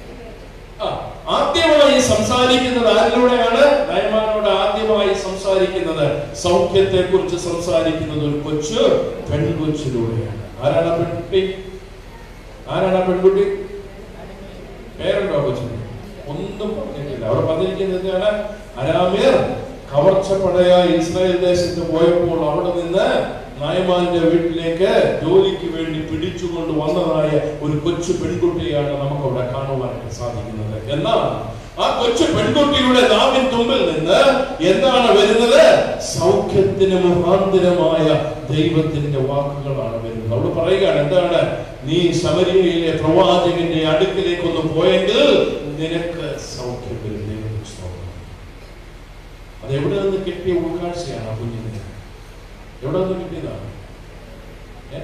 ആ ആദ്യമായി സംസാരിക്കുന്നത് ആരിലൂടെയാണ് നയമാനോട് ആദ്യമായി സംസാരിക്കുന്നത് സൗഖ്യത്തെ കുറിച്ച് സംസാരിക്കുന്നത് ഒരു കൊച്ചു പെൺകൊച്ചിലൂടെയാണ് ആരാണ് ആ പെൺകുട്ടി ആരാണ് ആ പെൺകുട്ടി പേരുണ്ടോ കൊച്ചിന് ഒന്നും പറഞ്ഞിട്ടില്ല അവിടെ പറഞ്ഞിരിക്കുന്നത് എന്താണ് അരാമ്യർ കവർച്ചപ്പടയ ഇസ്രായേൽ ദേശത്ത് പോയപ്പോൾ അവിടെ നിന്ന് നായമാന്റെ വീട്ടിലേക്ക് ജോലിക്ക് വേണ്ടി പിടിച്ചുകൊണ്ട് വന്നതായ ഒരു കൊച്ചു പെൺകുട്ടിയാണ് നമുക്ക് അവിടെ കാണുവാനായിട്ട് സാധിക്കുന്നത് എന്നാൽ ആ കൊച്ചു പെൺകുട്ടിയുടെ നാവിൻ തുമ്പിൽ നിന്ന് എന്താണ് വരുന്നത് സൗഖ്യത്തിന് മുഖാന്തരമായ ദൈവത്തിന്റെ വാക്കുകളാണ് വരുന്നത് അവിടെ പറയുകയാണ് എന്താണ് നീ ശമരിയയിലെ പ്രവാചകന്റെ അടുക്കിലേക്ക് ഒന്ന് പോയെങ്കിൽ നിനക്ക് സൗഖ്യം വരും ദൈവത്തിന് സ്തോത്രം അത് എവിടെ നിന്ന് കിട്ടിയ ഉൾക്കാഴ്ചയാണ് ആ കുഞ്ഞിന് എവിടെ നിന്ന് കിട്ടിയതാണ് ഏ?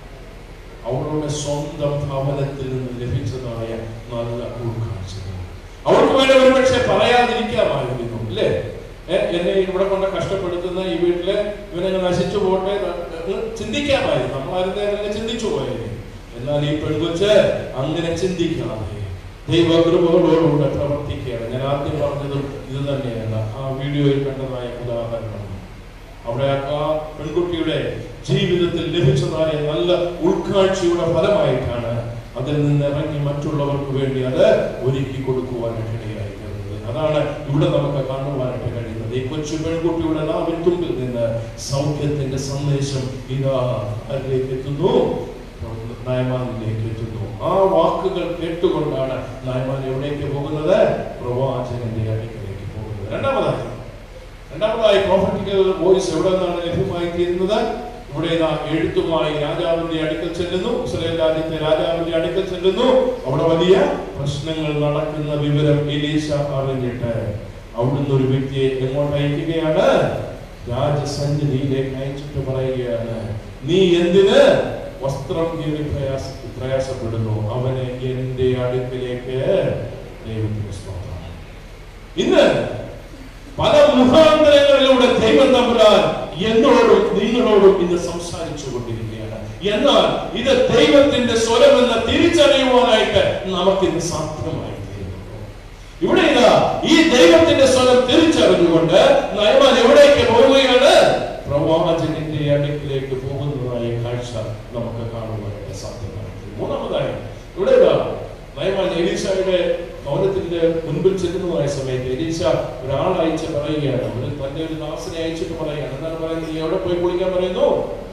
അവളുടെ സ്വന്തം ഭവനത്തിൽ നിന്ന് ലഭിച്ചതായ നല്ല ഉൾക്കാഴ്ചകൾ അവൾക്ക് വേണ്ടി ഒരുപക്ഷെ പറയാതിരിക്കാമായിരുന്നു അല്ലേ ഏ, എന്നെ ഇവിടെ കൊണ്ട് കഷ്ടപ്പെടുത്തുന്ന ഈ വീട്ടില് ഇവനെ നശിച്ചു പോട്ടെ എന്ന് ചിന്തിക്കാമായിരുന്നു നമ്മളായിരുന്നേലും ചിന്തിച്ചു പോയത് എന്നാൽ ഈ പെൺകൊച്ച് അങ്ങനെ ചിന്തിക്കാതെ ദൈവകൃപകളോടുകൂടെ പ്രവർത്തിക്കുകയാണ് ഞാൻ ആദ്യം പറഞ്ഞതും ഇത് തന്നെയാണ് ആ വീഡിയോയിൽ കണ്ടതായ ഉദാഹരണം അവിടെ ആ പെൺകുട്ടിയുടെ ജീവിതത്തിൽ ലഭിച്ചതായ നല്ല ഉൾക്കാഴ്ചയുടെ ഫലമായിട്ടാണ് അതിൽ നിന്ന് ഇറങ്ങി മറ്റുള്ളവർക്ക് വേണ്ടി അത് ഒരുക്കി കൊടുക്കുവാനായിട്ട് ഇടയായി തീർന്നത് അതാണ് ഇവിടെ നമുക്ക് കാണുവാനായിട്ട് കഴിയുന്നത് ഈ കൊച്ചു പെൺകുട്ടിയുടെ നാവിൻ തുമ്പിൽ നിന്ന് സൗഖ്യത്തിന്റെ സന്ദേശം ഇതാ അതിലേക്ക് എത്തുന്നു നയമാനിലേക്ക് എത്തുന്നു ആ വാക്കുകൾ കേട്ടുകൊണ്ടാണ് നയമാൻ എവിടേക്ക് പോകുന്നത് പ്രവാചകന്റെ അടുക്കലേക്ക് പോകുന്നത് രണ്ടാമതായി രണ്ടാമതായി പ്രോഫറ്റിക്കൽ വോയിസ് എവിടെ നിന്നാണ് ലഭ്യമായി തീരുന്നത് ഇവിടെ ഇതാ എഴുത്തുമായി രാജാവിന്റെ അടുക്കൽ ചെല്ലുന്നു ഇസ്രായേൽ രാജ്യത്തെ രാജാവിന്റെ അടുക്കൽ ചെല്ലുന്നു അവിടെ വലിയ പ്രശ്നങ്ങൾ നടക്കുന്ന വിവരം എലീശ അറിഞ്ഞിട്ട് അവിടുന്ന് ഒരു വ്യക്തിയെ എങ്ങോട്ട് അയക്കുകയാണ് രാജസന്നിധിയിലേക്ക് അയച്ചിട്ട് പറയുകയാണ് നീ എന്തിന് വസ്ത്രം കീറി പ്രയാസ പ്രയാസപ്പെടുന്നു അവനെ എന്റെ അടുക്കിലേക്ക് ദൈവത്തിന് സ്തോത്രം ഇന്ന് പല മുഖാന്തരങ്ങളിലൂടെ ദൈവം തമ്പുരാൻ എന്നോടും നിങ്ങളോടും ഇന്ന് സംസാരിച്ചു കൊണ്ടിരിക്കുകയാണ് എന്നാൽ ഇത് ദൈവത്തിന്റെ സ്വരമെന്ന് തിരിച്ചറിയുവാനായിട്ട് നമുക്കിന്ന് സാധ്യമായി തീരുന്നു ഇവിടെ ഇതാ ഈ ദൈവത്തിന്റെ സ്വരം തിരിച്ചറിഞ്ഞുകൊണ്ട് നയമാൻ എവിടേക്ക് പോവുകയാണ് പ്രവാചകന്റെ അടുക്കിലേക്ക് പോകുന്നതായ കാഴ്ച നമുക്ക് കാണുവാനായിട്ട് സാധ്യമായി തീരും. മൂന്നാമതായി ഇവിടെ ഇതാ നയമാൻ എലീശയുടെ ഭവനത്തിന്റെ മുൻപിൽ ചെല്ലുന്നതായ സമയത്ത് എലീശ ഒരാളയച്ച് പറയുകയാണ് ഒരു തന്റെ ഒരു ദാസനെ അയച്ചിട്ട് പറയുകയാണ് എന്താണ് പറയുന്നത് നീ എവിടെ പോയി കുളിക്കാൻ പറയുന്നു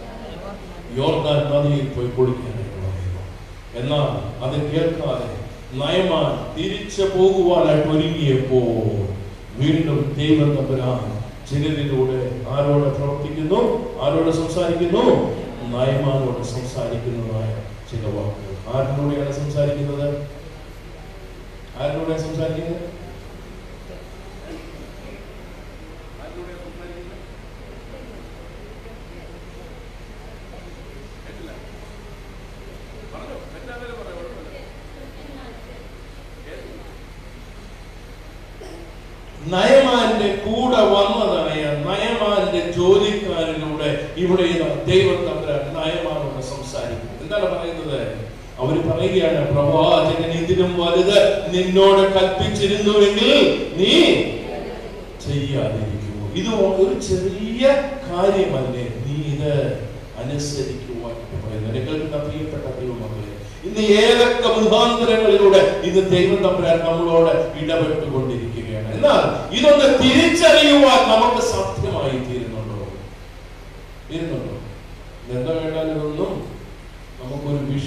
യോർദാൻ നദിയിൽ പോയി കുളിക്കാനായിട്ട് പറയുന്നു എന്നാൽ അത് കേൾക്കാതെ നയമാൻ തിരിച്ചു പോകുവാനായിട്ട് ഒരുങ്ങിയപ്പോൾ വീണ്ടും ദൈവം തമ്പുരാൻ ചിലരിലൂടെ ആരോട് പ്രവർത്തിക്കുന്നു ആരോട് സംസാരിക്കുന്നു നയമാനോട് സംസാരിക്കുന്നതായ ചില വാക്കുകൾ ആരിലൂടെയാണ് സംസാരിക്കുന്നത് ആരിലൂടെ സംസാരിക്കുന്നത് ആരിലൂടെയാ സംസാരിക്കുന്നത്? കേട്ടില്ല? പറഞ്ഞോ, തെറ്റാണെങ്കിലും പറയാം, കുഴപ്പമില്ല. നയമാന്റെ കൂടെ വന്നതായ നയമാന്റെ ജോലിക്കാരനൂടെ ഇവിടെ ഇതാ ദൈവം തമ്പുരാൻ നയമാനോട് സംസാരിക്കും എന്താണ് പറയുന്നത് അവര് പറയുകയാണ് പ്രവാചകൻ ഇതിലും വലുത് നിന്നോട് കൽപ്പിച്ചിരുന്നുവെങ്കിൽ നീ ചെയ്യാതിരിക്കുമോ ഇത് ഒരു ചെറിയ കാര്യമല്ലേ നീ ഇത് അനുസരിക്കുവാൻ പറയുന്നത് എന്നെ കേൾക്കുന്ന പ്രിയപ്പെട്ട ദൈവമക്കളെ ഇന്ന് ഏതൊക്കെ മുഖാന്തരങ്ങളിലൂടെ ഇത് ദൈവം തമ്പുരാൻ നമ്മളോട് ഇടപെട്ടുകൊണ്ടിരിക്കുകയാണ് എന്നാൽ ഇതൊന്ന് തിരിച്ചറിയുവാൻ നമുക്ക് സാധ്യമായി തീരുന്നുണ്ടോ തീരുന്നുണ്ടോ എന്താ വേണ്ടാലും ഇതൊന്നും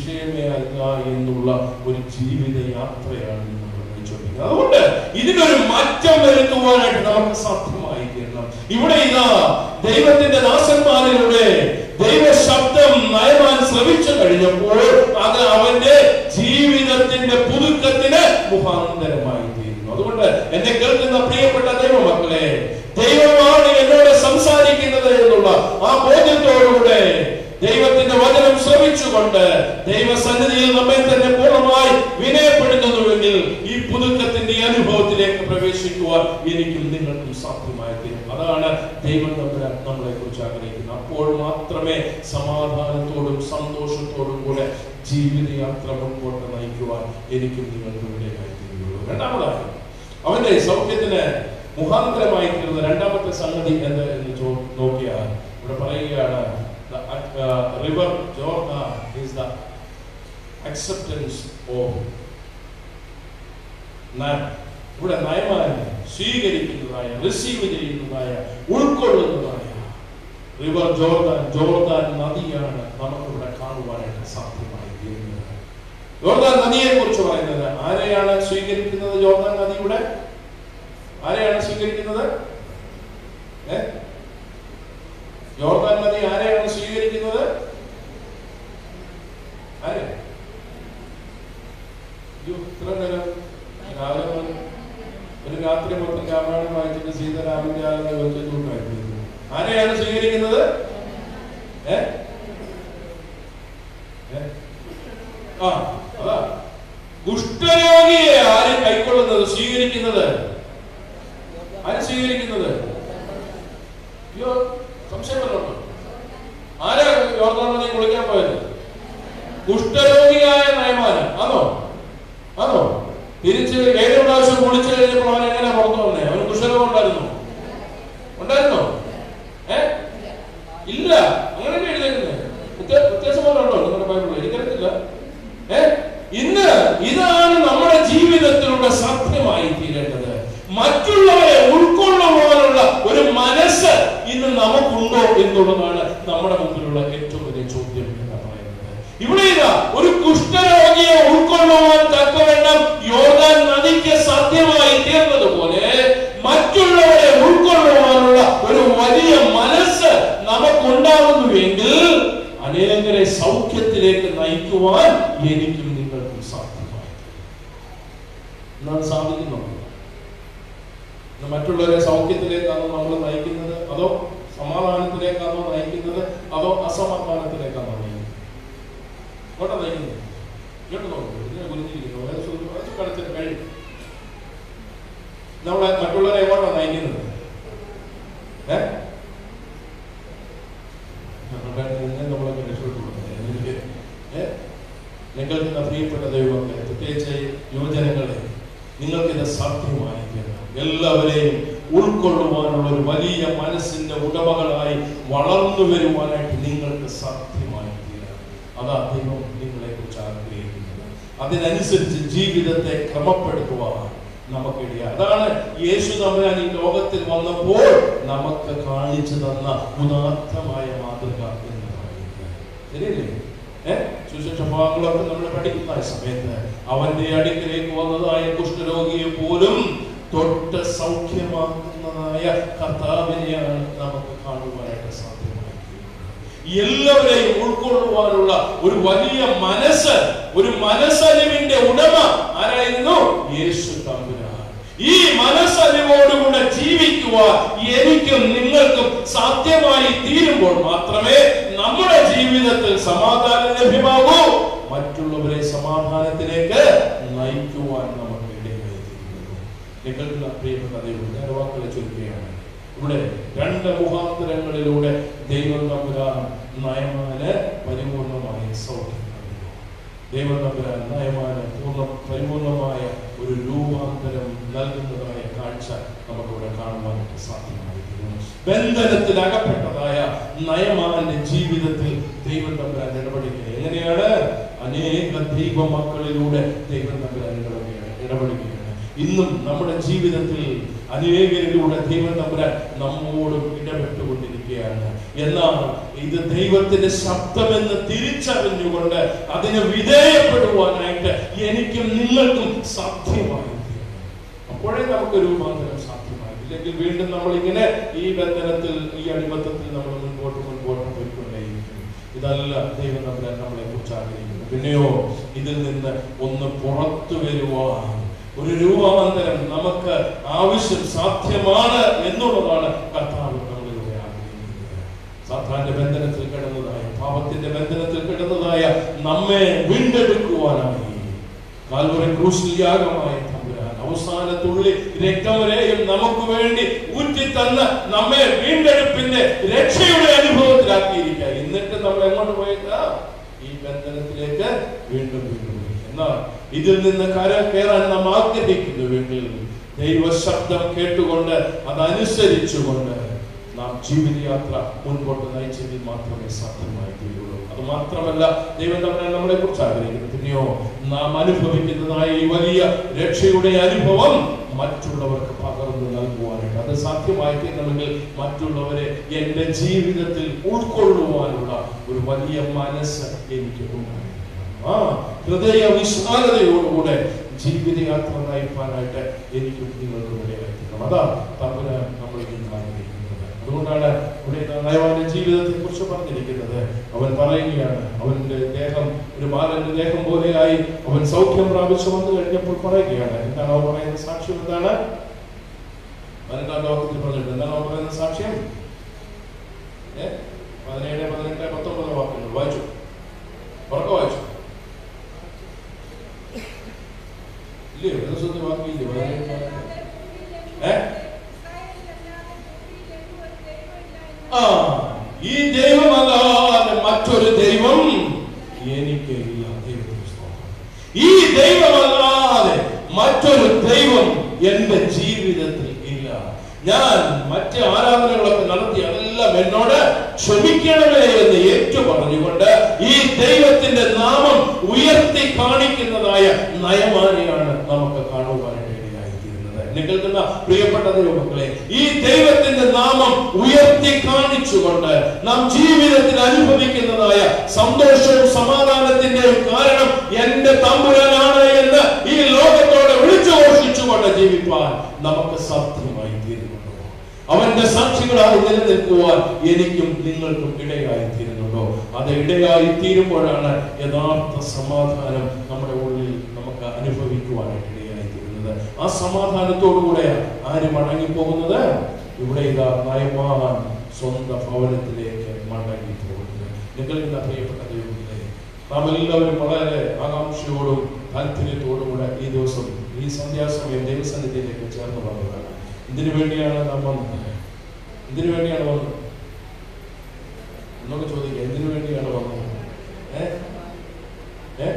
വിഷയമേ അല്ല എന്നുള്ള ഒരു ജീവിത യാത്രയാണ് നമ്മൾ നയിച്ചുകൊണ്ടിരിക്കുന്നത് അതുകൊണ്ട് ഇതിനൊരു മാറ്റം വരുത്തുവാനായിട്ട് നമുക്ക് സാധ്യമായി തീരണം ഇവിടെ ഇതാ ദൈവത്തിന്റെ ദാസന്മാരിലൂടെ ദൈവ ശബ്ദം നയമാൻ ശ്രമിച്ചു കഴിഞ്ഞപ്പോൾ അത് അവന്റെ ജീവിതത്തിന്റെ പുതുക്കത്തിന് മുഖാന്തരമായി തീരുന്നു അതുകൊണ്ട് എന്നെ കേൾക്കുന്ന പ്രിയപ്പെട്ട ദൈവമക്കളെ ദൈവമാണ് എന്നോട് സംസാരിക്കുന്നത് എന്നുള്ള ആ ബോധ്യത്തോടുകൂടെ ദൈവത്തിന്റെ വചനം ശ്രമിച്ചുകൊണ്ട് ദൈവസന്നിധിയിൽ നമ്മെ തന്നെ പൂർണ്ണമായി വിനയപ്പെടുത്തുന്നുവെങ്കിൽ ഈ പുതുക്കത്തിന്റെ അനുഭവത്തിലേക്ക് പ്രവേശിക്കുവാൻ എനിക്കും നിങ്ങൾക്കും സാധ്യമായി തീരും അതാണ് ദൈവം തമ്പുരാൻ നമ്മളെ കുറിച്ച് ആഗ്രഹിക്കുന്നത് അപ്പോൾ മാത്രമേ സമാധാനത്തോടും സന്തോഷത്തോടും കൂടെ ജീവിതയാത്ര മുൻപോട്ട് നയിക്കുവാൻ എനിക്കും നിങ്ങൾക്കും ഇടയായി തീരുകയുള്ളൂ രണ്ടാമതായി അവന്റെ സൗഖ്യത്തിന് മുഖാന്തരമായി തീരുന്ന രണ്ടാമത്തെ സംഗതി എന്ത് എന്ന് ചോ- നോക്കിയാൽ ഇവിടെ പറയുകയാണ് river Jordan is the acceptance of ഇവിടെ നയമാനെ സ്വീകരിക്കുന്നതായ റിസീവ് ചെയ്യുന്നതായ ഉൾക്കൊള്ളുന്നതായ റിവർ ജോർദാൻ ജോർദാൻ നദിയാണ് നമുക്കിവിടെ കാണുവാനായിട്ട് സാധ്യമായി തീരുന്നത് ജോർദാൻ നദിയെ കുറിച്ച് പറയുന്നത് ആരെയാണ് സ്വീകരിക്കുന്നത് ജോർദാൻ നദിയുടെ ആരെയാണ് സ്വീകരിക്കുന്നത് ഏ ജോർദാൻ നദി ആരെയാണ് സ്വീകരിക്കുന്നത് ആരെ അയ്യോ, ഇത്ര നേരം രാവിലെ മുതൽ ഒരു രാത്രി മൊത്തം രാമായണം വായിച്ചിട്ട് സീതാരാമന്റെ ആളെ വെച്ചിട്ടുണ്ടായിരുന്നു ആരെയാണ് സ്വീകരിക്കുന്നത് ഏ ഏ? ആ അതാ കുഷ്ഠരോഗിയെ ആര് കൈക്കൊള്ളുന്നത് സ്വീകരിക്കുന്നത് ആര് സ്വീകരിക്കുന്നത് അയ്യോ സംശയം വല്ലതുണ്ടോ ആരാ യോർദാൻ നദി കുളിക്കാൻ പോയത് കുഷ്ഠരോഗിയായ നയമാന ആണോ ആണോ തിരിച്ച് ഏഴ് പ്രാവശ്യം കുളിച്ചു കഴിഞ്ഞപ്പോൾ അവൻ എങ്ങനെ പുറത്തു വന്നേ അവന് കുഷ്ഠരോഗം ഉണ്ടായിരുന്നു ഉണ്ടായിരുന്നോ ഏ ഇല്ല അങ്ങനെയല്ലേ എഴുതിയിരുന്നത് വ്യത്യാസം പോലെ ഉണ്ടോ നിങ്ങളുടെ ബൈബിളിൽ എനിക്കറിയത്തില്ല ഏ ഇന്ന് ഇതാണ് നമ്മുടെ ജീവിതത്തിലൂടെ സത്യമായി തീരേണ്ടത് മറ്റുള്ളവരെ ഉൾക്കൊള്ളുവാനുള്ള ഒരു മനസ്സ് ഇന്ന് നമുക്കുണ്ടോ എന്നുള്ളതാണ് നമ്മുടെ മുമ്പിലുള്ള ഏറ്റവും വലിയ ചോദ്യം എന്ന് പറയുന്നത് ഇവിടെ ഇതാ ഒരു കുഷ്ഠരോഗിയെ ഉൾക്കൊള്ളുവാൻ തക്കവണ്ണം യോർദാൻ നദിക്ക് സാധ്യമായി തീർന്നതുപോലെ മറ്റുള്ളവരെ ഉൾക്കൊള്ളുവാനുള്ള ഒരു വലിയ മനസ്സ് നമുക്കുണ്ടാകുന്നുവെങ്കിൽ അനേകരെ സൗഖ്യത്തിലേക്ക് നയിക്കുവാൻ എനിക്കും നിങ്ങൾക്കും സാധ്യമായി എന്നാൽ സാധിക്കുന്നുണ്ടോ ഇന്ന് മറ്റുള്ളവരെ സൗഖ്യത്തിലേക്കാണോ നമ്മൾ നയിക്കുന്നത് അതോ സമാധാനത്തിലേക്കാണോ നയിക്കുന്നത് അതോ അസമാധാനത്തിലേക്കാണോ നയിക്കുന്നത് ഇങ്ങോട്ടാ നയിക്കുന്നത് ഇങ്ങോട്ട് നോക്കൂ ഇതിനെ കുറിഞ്ഞിരിക്കുന്നു അതായത് സു- അത് കളിച്ചിട്ട് കഴിയും നമ്മളെ മറ്റുള്ളവരെ എങ്ങോട്ടാ നയിക്കുന്നത് ഏ നമ്മുടെ നിന്ന് നമ്മളൊക്കെ രക്ഷപ്പെട്ടു ഏ നിങ്ങൾക്ക് ഇന്ന് പ്രിയപ്പെട്ട ദൈവമക്കളെ പ്രത്യേകിച്ച് യുവജനങ്ങളെ നിങ്ങൾക്കിത് സാധ്യമായി തീരണം എല്ലാവരെയും ഉൾക്കൊള്ളുവാനുള്ള ഒരു വലിയ മനസ്സിന്റെ ഉടമകളായി വളർന്നു വരുവാനായിട്ട് നിങ്ങൾക്ക് സാധ്യമായി തീരണം അതാ ദൈവം നിങ്ങളെ കുറിച്ച് ആഗ്രഹിക്കുന്നത് അതിനനുസരിച്ച് ജീവിതത്തെ ക്രമപ്പെടുത്തുവാൻ നമുക്കിടയ അതാണ് യേശു തമ്പുരാൻ ഈ ലോകത്തിൽ വന്നപ്പോൾ നമുക്ക് കാണിച്ചു തന്ന ഉദാത്തമായ മാതൃക എന്ന് പറയുന്നത് ശരിയല്ലേ ഏഹ് സുശേഷ ഭാഗങ്ങളൊക്കെ നമ്മൾ പഠിക്കുന്ന സമയത്ത് അവന്റെ അടുക്കിലേക്ക് വന്നതായ കുഷ്ഠരോഗിയെ പോലും തൊട്ട് സൗഖ്യമാക്കുന്നതായ കർത്താവിനെയാണ് നമുക്ക് കാണുവാനായിട്ട് സാധ്യമായി എല്ലാവരെയും ഉൾക്കൊള്ളുവാനുള്ള ഒരു വലിയ മനസ്സ് ഒരു മനസ്സലിവിന്റെ ഉടമ ആരായിരുന്നു യേശു തമ്പുരാൻ ഈ മനസ്സലിവോടുകൂടെ ജീവിക്കുവാൻ എനിക്കും നിങ്ങൾക്കും സാധ്യമായി തീരുമ്പോൾ മാത്രമേ നമ്മുടെ ജീവിതത്തിൽ സമാധാനം ലഭ്യമാകൂ മറ്റുള്ളവരെ സമാധാനത്തിലേക്ക് നയിക്കുവാൻ നമുക്ക് ഇടയായി തീരുന്നു നിങ്ങളുടെ പ്രിയപ്പെട്ട ദൈവം ഞാൻ വാക്കുകളെ ചുരുക്കുകയാണ് ഇവിടെ രണ്ട് മുഖാന്തരങ്ങളിലൂടെ ദൈവം തമ്പുരാൻ നയമാന് പരിപൂർണമായി സൗഖ്യം നൽകുന്നു ദൈവം തമ്പുരാൻ നയമാന് പൂർണ്ണ പരിപൂർണമായ ഒരു രൂപാന്തരം നൽകുന്നതായ കാഴ്ച നമുക്കിവിടെ കാണുവാനായിട്ട് സാധ്യമായിരിക്കുന്നു ബന്ധനത്തിൽ അകപ്പെട്ടതായ നയമാന്റെ ജീവിതത്തിൽ ദൈവം തമ്പുരാൻ ഇടപെടുക എങ്ങനെയാണ് അനേക ദൈവ മക്കളിലൂടെ ദൈവം തമ്പുരാൻ ഇടപെടുകയാണ് ഇടപെടുകയാണ് ഇന്നും നമ്മുടെ ജീവിതത്തിൽ അനേകരിലൂടെ ദൈവം തമ്പുരാൻ നമ്മോടും ഇടപെട്ടുകൊണ്ടിരിക്കുകയാണ് എന്നാൽ ഇത് ദൈവത്തിന്റെ ശബ്ദമെന്ന് തിരിച്ചറിഞ്ഞുകൊണ്ട് അതിന് വിധേയപ്പെടുവാനായിട്ട് എനിക്കും നിങ്ങൾക്കും സാധ്യമായി അപ്പോഴേ നമുക്ക് രൂപാന്തരം സാധ്യമായി ഇല്ലെങ്കിൽ വീണ്ടും നമ്മൾ ഇങ്ങനെ ഈ ബന്ധനത്തിൽ ഈ അടിമത്തത്തിൽ നമ്മൾ മുൻപോട്ട് മുൻപോട്ട് പോയിക്കൊണ്ടേയിരിക്കും ഇതല്ല ദൈവം നമ്മളെ നമ്മളെ കുറിച്ച് ആഗ്രഹിക്കുന്നു പിന്നെയോ ഇതിൽ നിന്ന് ഒന്ന് പുറത്തു വരുവാൻ ഒരു രൂപാന്തരം നമുക്ക് ആവശ്യം സാധ്യമാണ് എന്നുള്ളതാണ് കർത്താവ് നമ്മളിലൂടെ ആഗ്രഹിക്കുന്നത് സാത്താന്റെ ബന്ധനത്തിൽ കിടന്നതായ പാപത്തിന്റെ ബന്ധനത്തിൽ കിടന്നതായ നമ്മെ വീണ്ടെടുക്കുവാനായി കാൽവറി ക്രൂശിൽ യാഗമായ തമ്പുരാൻ അവസാന തുള്ളി രക്തം വരെയും നമുക്ക് വേണ്ടി ഊറ്റി തന്ന് നമ്മെ വീണ്ടെടുപ്പിന്റെ രക്ഷയുടെ അനുഭവത്തിലാക്കിയിരിക്കുക എന്നിട്ട് നമ്മൾ എങ്ങോട്ട് പോയേക്കാ ഈ ബന്ധനത്തിലേക്ക് വീണ്ടും വീണ്ടും പോയി. എന്നാൽ ഇതിൽ നിന്ന് കര കയറാൻ നാം ആഗ്രഹിക്കുന്നുവെങ്കിൽ ദൈവശബ്ദം കേട്ടുകൊണ്ട് അതനുസരിച്ചുകൊണ്ട് നാം ജീവിതയാത്ര മുൻപോട്ട് നയിച്ചെങ്കിൽ മാത്രമേ സാധ്യമായി തീരുള്ളൂ അത് മാത്രമല്ല ദൈവം തന്നെ നമ്മളെ കുറിച്ച് ആഗ്രഹിക്കുന്നു പിന്നെയോ നാം അനുഭവിക്കുന്നതായ ഈ വലിയ രക്ഷയുടെ അനുഭവം മറ്റുള്ളവർക്ക് പകർന്നു നൽകുവാനായിട്ട് അത് സാധ്യമായി തീരണമെങ്കിൽ മറ്റുള്ളവരെ എൻ്റെ ജീവിതത്തിൽ ഉൾക്കൊള്ളുവാനുള്ള ഒരു വലിയ മനസ്സ് എനിക്ക് ഉണ്ടായിരുന്നു ആ ഹൃദയ വിശാലതയോടുകൂടെ ജീവിതയാത്ര നയിപ്പാനായിട്ട് എനിക്കും നിങ്ങൾക്ക് ഇടയായിത്തീരണം അതാ തമ്പുരാൻ നമ്മൾ ഇന്ന് ആഗ്രഹിക്കുന്നത് അതുകൊണ്ടാണ് ഇവിടെ നയവാന്റെ ജീവിതത്തെ കുറിച്ച് പറഞ്ഞിരിക്കുന്നത് അവൻ പറയുകയാണ് അവന്റെ ദേഹം ഒരു ബാലന്റെ ദേഹം പോലെയായി അവൻ സൗഖ്യം പ്രാപിച്ചു വന്നു കഴിഞ്ഞപ്പോൾ പറയുകയാണ് എന്താണ് അവൻ പറയുന്ന സാക്ഷ്യം എന്താണ് പതിനെട്ടാം ലോകത്തിൽ പറഞ്ഞിട്ട് എന്താണ് അവൻ പറയുന്ന സാക്ഷ്യം ഏ പതിനേഴ് പതിനെട്ട് പത്തൊമ്പത് വാക്കുകൾ വായിച്ചു ഉറക്കെ വായിച്ചു ഇല്ലേ ദിവസത്തെ വാക്കില്ലേ പതിനേഴ് ഏ ആ ഈ ദൈവമല്ലാതെ മറ്റൊരു ദൈവം എനിക്കില്ല ദൈവത്തിന് സ്തോത്രം. ഈ ദൈവമല്ലാതെ മറ്റൊരു ദൈവം എന്റെ ജീവിതത്തിൽ ഇല്ല ഞാൻ മറ്റ് ആരാധനകളൊക്കെ നടത്തി അതെല്ലാം എന്നോട് ക്ഷമിക്കണമേ എന്ന് ഏറ്റു പറഞ്ഞുകൊണ്ട് ഈ ദൈവത്തിന്റെ നാമം ഉയർത്തി കാണിക്കുന്നതായ നയമാനെയാണ് നമുക്ക് കാണുവാനായിട്ട് ഇടയായിത്തീരുന്നത് എന്നെ കേൾക്കുന്ന പ്രിയപ്പെട്ട ദൈവമക്കളെ ഈ ദൈവത്തിന്റെ നാമം ഉയർത്തി കാണിച്ചുകൊണ്ട് നാം ജീവിതത്തിൽ അനുഭവിക്കുന്നതായ സന്തോഷവും സമാധാനത്തിന്റെയും കാരണം എന്റെ തമ്പുരാനാണ് എന്ന് ഈ ലോകത്തോടെ വിളിച്ചു ഘോഷിച്ചുകൊണ്ട് ജീവിപ്പാൻ നമുക്ക് സാധ്യമായി തീരുന്നുണ്ടോ അവന്റെ സാക്ഷികളായി നിലനിൽക്കുവാൻ എനിക്കും നിങ്ങൾക്കും ഇടയായി തീരുന്നുണ്ടോ അത് ഇടയായി തീരുമ്പോഴാണ് യഥാർത്ഥ സമാധാനം നമ്മുടെ ഉള്ളിൽ നമുക്ക് അനുഭവിക്കുവാനായിട്ട് ഇടയായി തീരുന്നത് ആ സമാധാനത്തോടുകൂടെ ആര് മടങ്ങി പോകുന്നത് ഇവിടെ ഇതാ നയമാൻ സ്വന്തം ഭവനത്തിലേക്ക് മടങ്ങി പോകുന്നത് നിങ്ങൾ ഇന്ന് പ്രിയപ്പെട്ട ദൈവത്തിലെ നാം എല്ലാവരും വളരെ ആകാംക്ഷയോടും താല്പര്യത്തോടും കൂടെ ഈ ദിവസം ഈ സന്ധ്യാസമയം ദൈവസന്നിധിയിലേക്ക് ചേർന്ന് വന്നതാണ് ഇതിനു വേണ്ടിയാണ് നാം വന്നത് ഇതിനു വേണ്ടിയാണ് വന്നത് എന്നൊക്കെ ചോദിക്കുക എന്തിനു വേണ്ടിയാണ് വന്നത് ഏ ഏ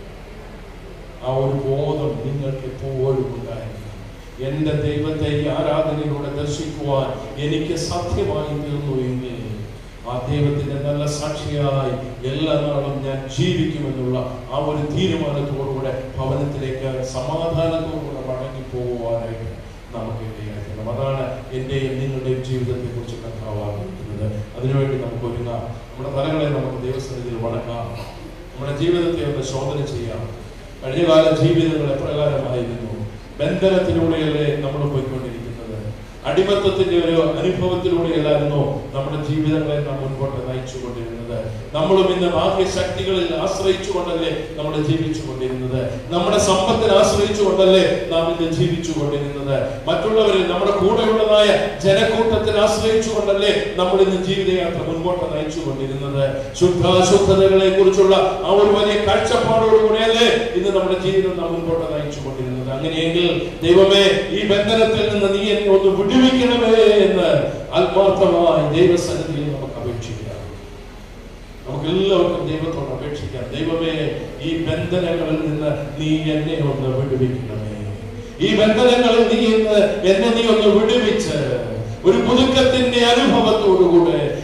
ആ ഒരു ബോധം നിങ്ങൾക്ക് എപ്പോഴും ഉണ്ടായിരിക്കണം എന്റെ ദൈവത്തെ ഈ ആരാധനയിലൂടെ ദർശിക്കുവാൻ എനിക്ക് സാധ്യമായി തീർന്നു എങ്കിൽ ആ ദൈവത്തിന്റെ നല്ല സാക്ഷിയായി എല്ലാ നാളും ഞാൻ ജീവിക്കുമെന്നുള്ള ആ ഒരു തീരുമാനത്തോടുകൂടെ ഭവനത്തിലേക്ക് സമാധാനത്തോടുകൂടെ മടങ്ങി പോകുവാനായിട്ട് നമുക്ക് ഇടയാക്കണം അതാണ് എന്റെയും നിങ്ങളുടെയും ജീവിതത്തെ കുറിച്ച് കർത്താവ് ആഗ്രഹിക്കുന്നത് അതിനുവേണ്ടി നമുക്ക് ഒരുങ്ങാം നമ്മുടെ തലങ്ങളെ നമുക്ക് ദൈവസന്നിധിയിൽ വണക്കാം നമ്മുടെ ജീവിതത്തെ ഒന്ന് ശോധന ചെയ്യാം കഴിഞ്ഞകാല ജീവിതങ്ങൾ എപ്രകാരമായിരുന്നു ബന്ധനത്തിലൂടെയല്ലേ നമ്മൾ പോയിക്കൊണ്ടിരിക്കുന്നത് അടിമത്തത്തിന്റെ ഒരു അനുഭവത്തിലൂടെയല്ലായിരുന്നു നമ്മുടെ ജീവിതങ്ങളെ നാം മുൻപോട്ട് നയിച്ചുകൊണ്ടിരുന്നത് നമ്മളും ഇന്ന് ബാഹ്യ ശക്തികളിൽ ആശ്രയിച്ചുകൊണ്ടല്ലേ നമ്മൾ ജീവിച്ചുകൊണ്ടിരുന്നത് നമ്മുടെ സമ്പത്തിനെ ആശ്രയിച്ചുകൊണ്ടല്ലേ നാം ഇന്ന് ജീവിച്ചുകൊണ്ടിരുന്നത് മറ്റുള്ളവരിൽ നമ്മുടെ കൂടെയുള്ളതായ ജനക്കൂട്ടത്തിൽ ആശ്രയിച്ചുകൊണ്ടല്ലേ നമ്മൾ ഇന്ന് ജീവിതയാത്ര മുൻപോട്ട് നയിച്ചുകൊണ്ടിരുന്നത് ശുദ്ധാശുദ്ധതകളെ കുറിച്ചുള്ള ആ ഒരു വലിയ കാഴ്ചപ്പാടോടുകൂടിയല്ലേ ഇന്ന് നമ്മുടെ ജീവിതം നാം മുൻപോട്ട് നയിച്ചുകൊണ്ടിരുന്നത് അങ്ങനെയെങ്കിൽ ദൈവമേ ഈ ബന്ധനത്തിൽ നിന്ന് നീ എന്നെ ഒന്ന് വിടുവിക്കണമേ എന്ന് ആത്മാർത്ഥമായി ദൈവസന്നിധിയിൽ നമുക്ക് അപേക്ഷിക്കാം നമുക്ക് എല്ലാവർക്കും ദൈവത്തോട് അപേക്ഷിക്കാം ദൈവമേ ഈ ബന്ധനങ്ങളിൽ നിന്ന് നീ എന്നെ ഒന്ന് വിടുവിക്കണമേ ഈ ബന്ധനങ്ങളിൽ നീ ഇന്ന് എന്നെ നീ ഒന്ന് വിടുവിച്ച് ഒരു പുതുക്കത്തിന്റെ അനുഭവത്തോടുകൂടെ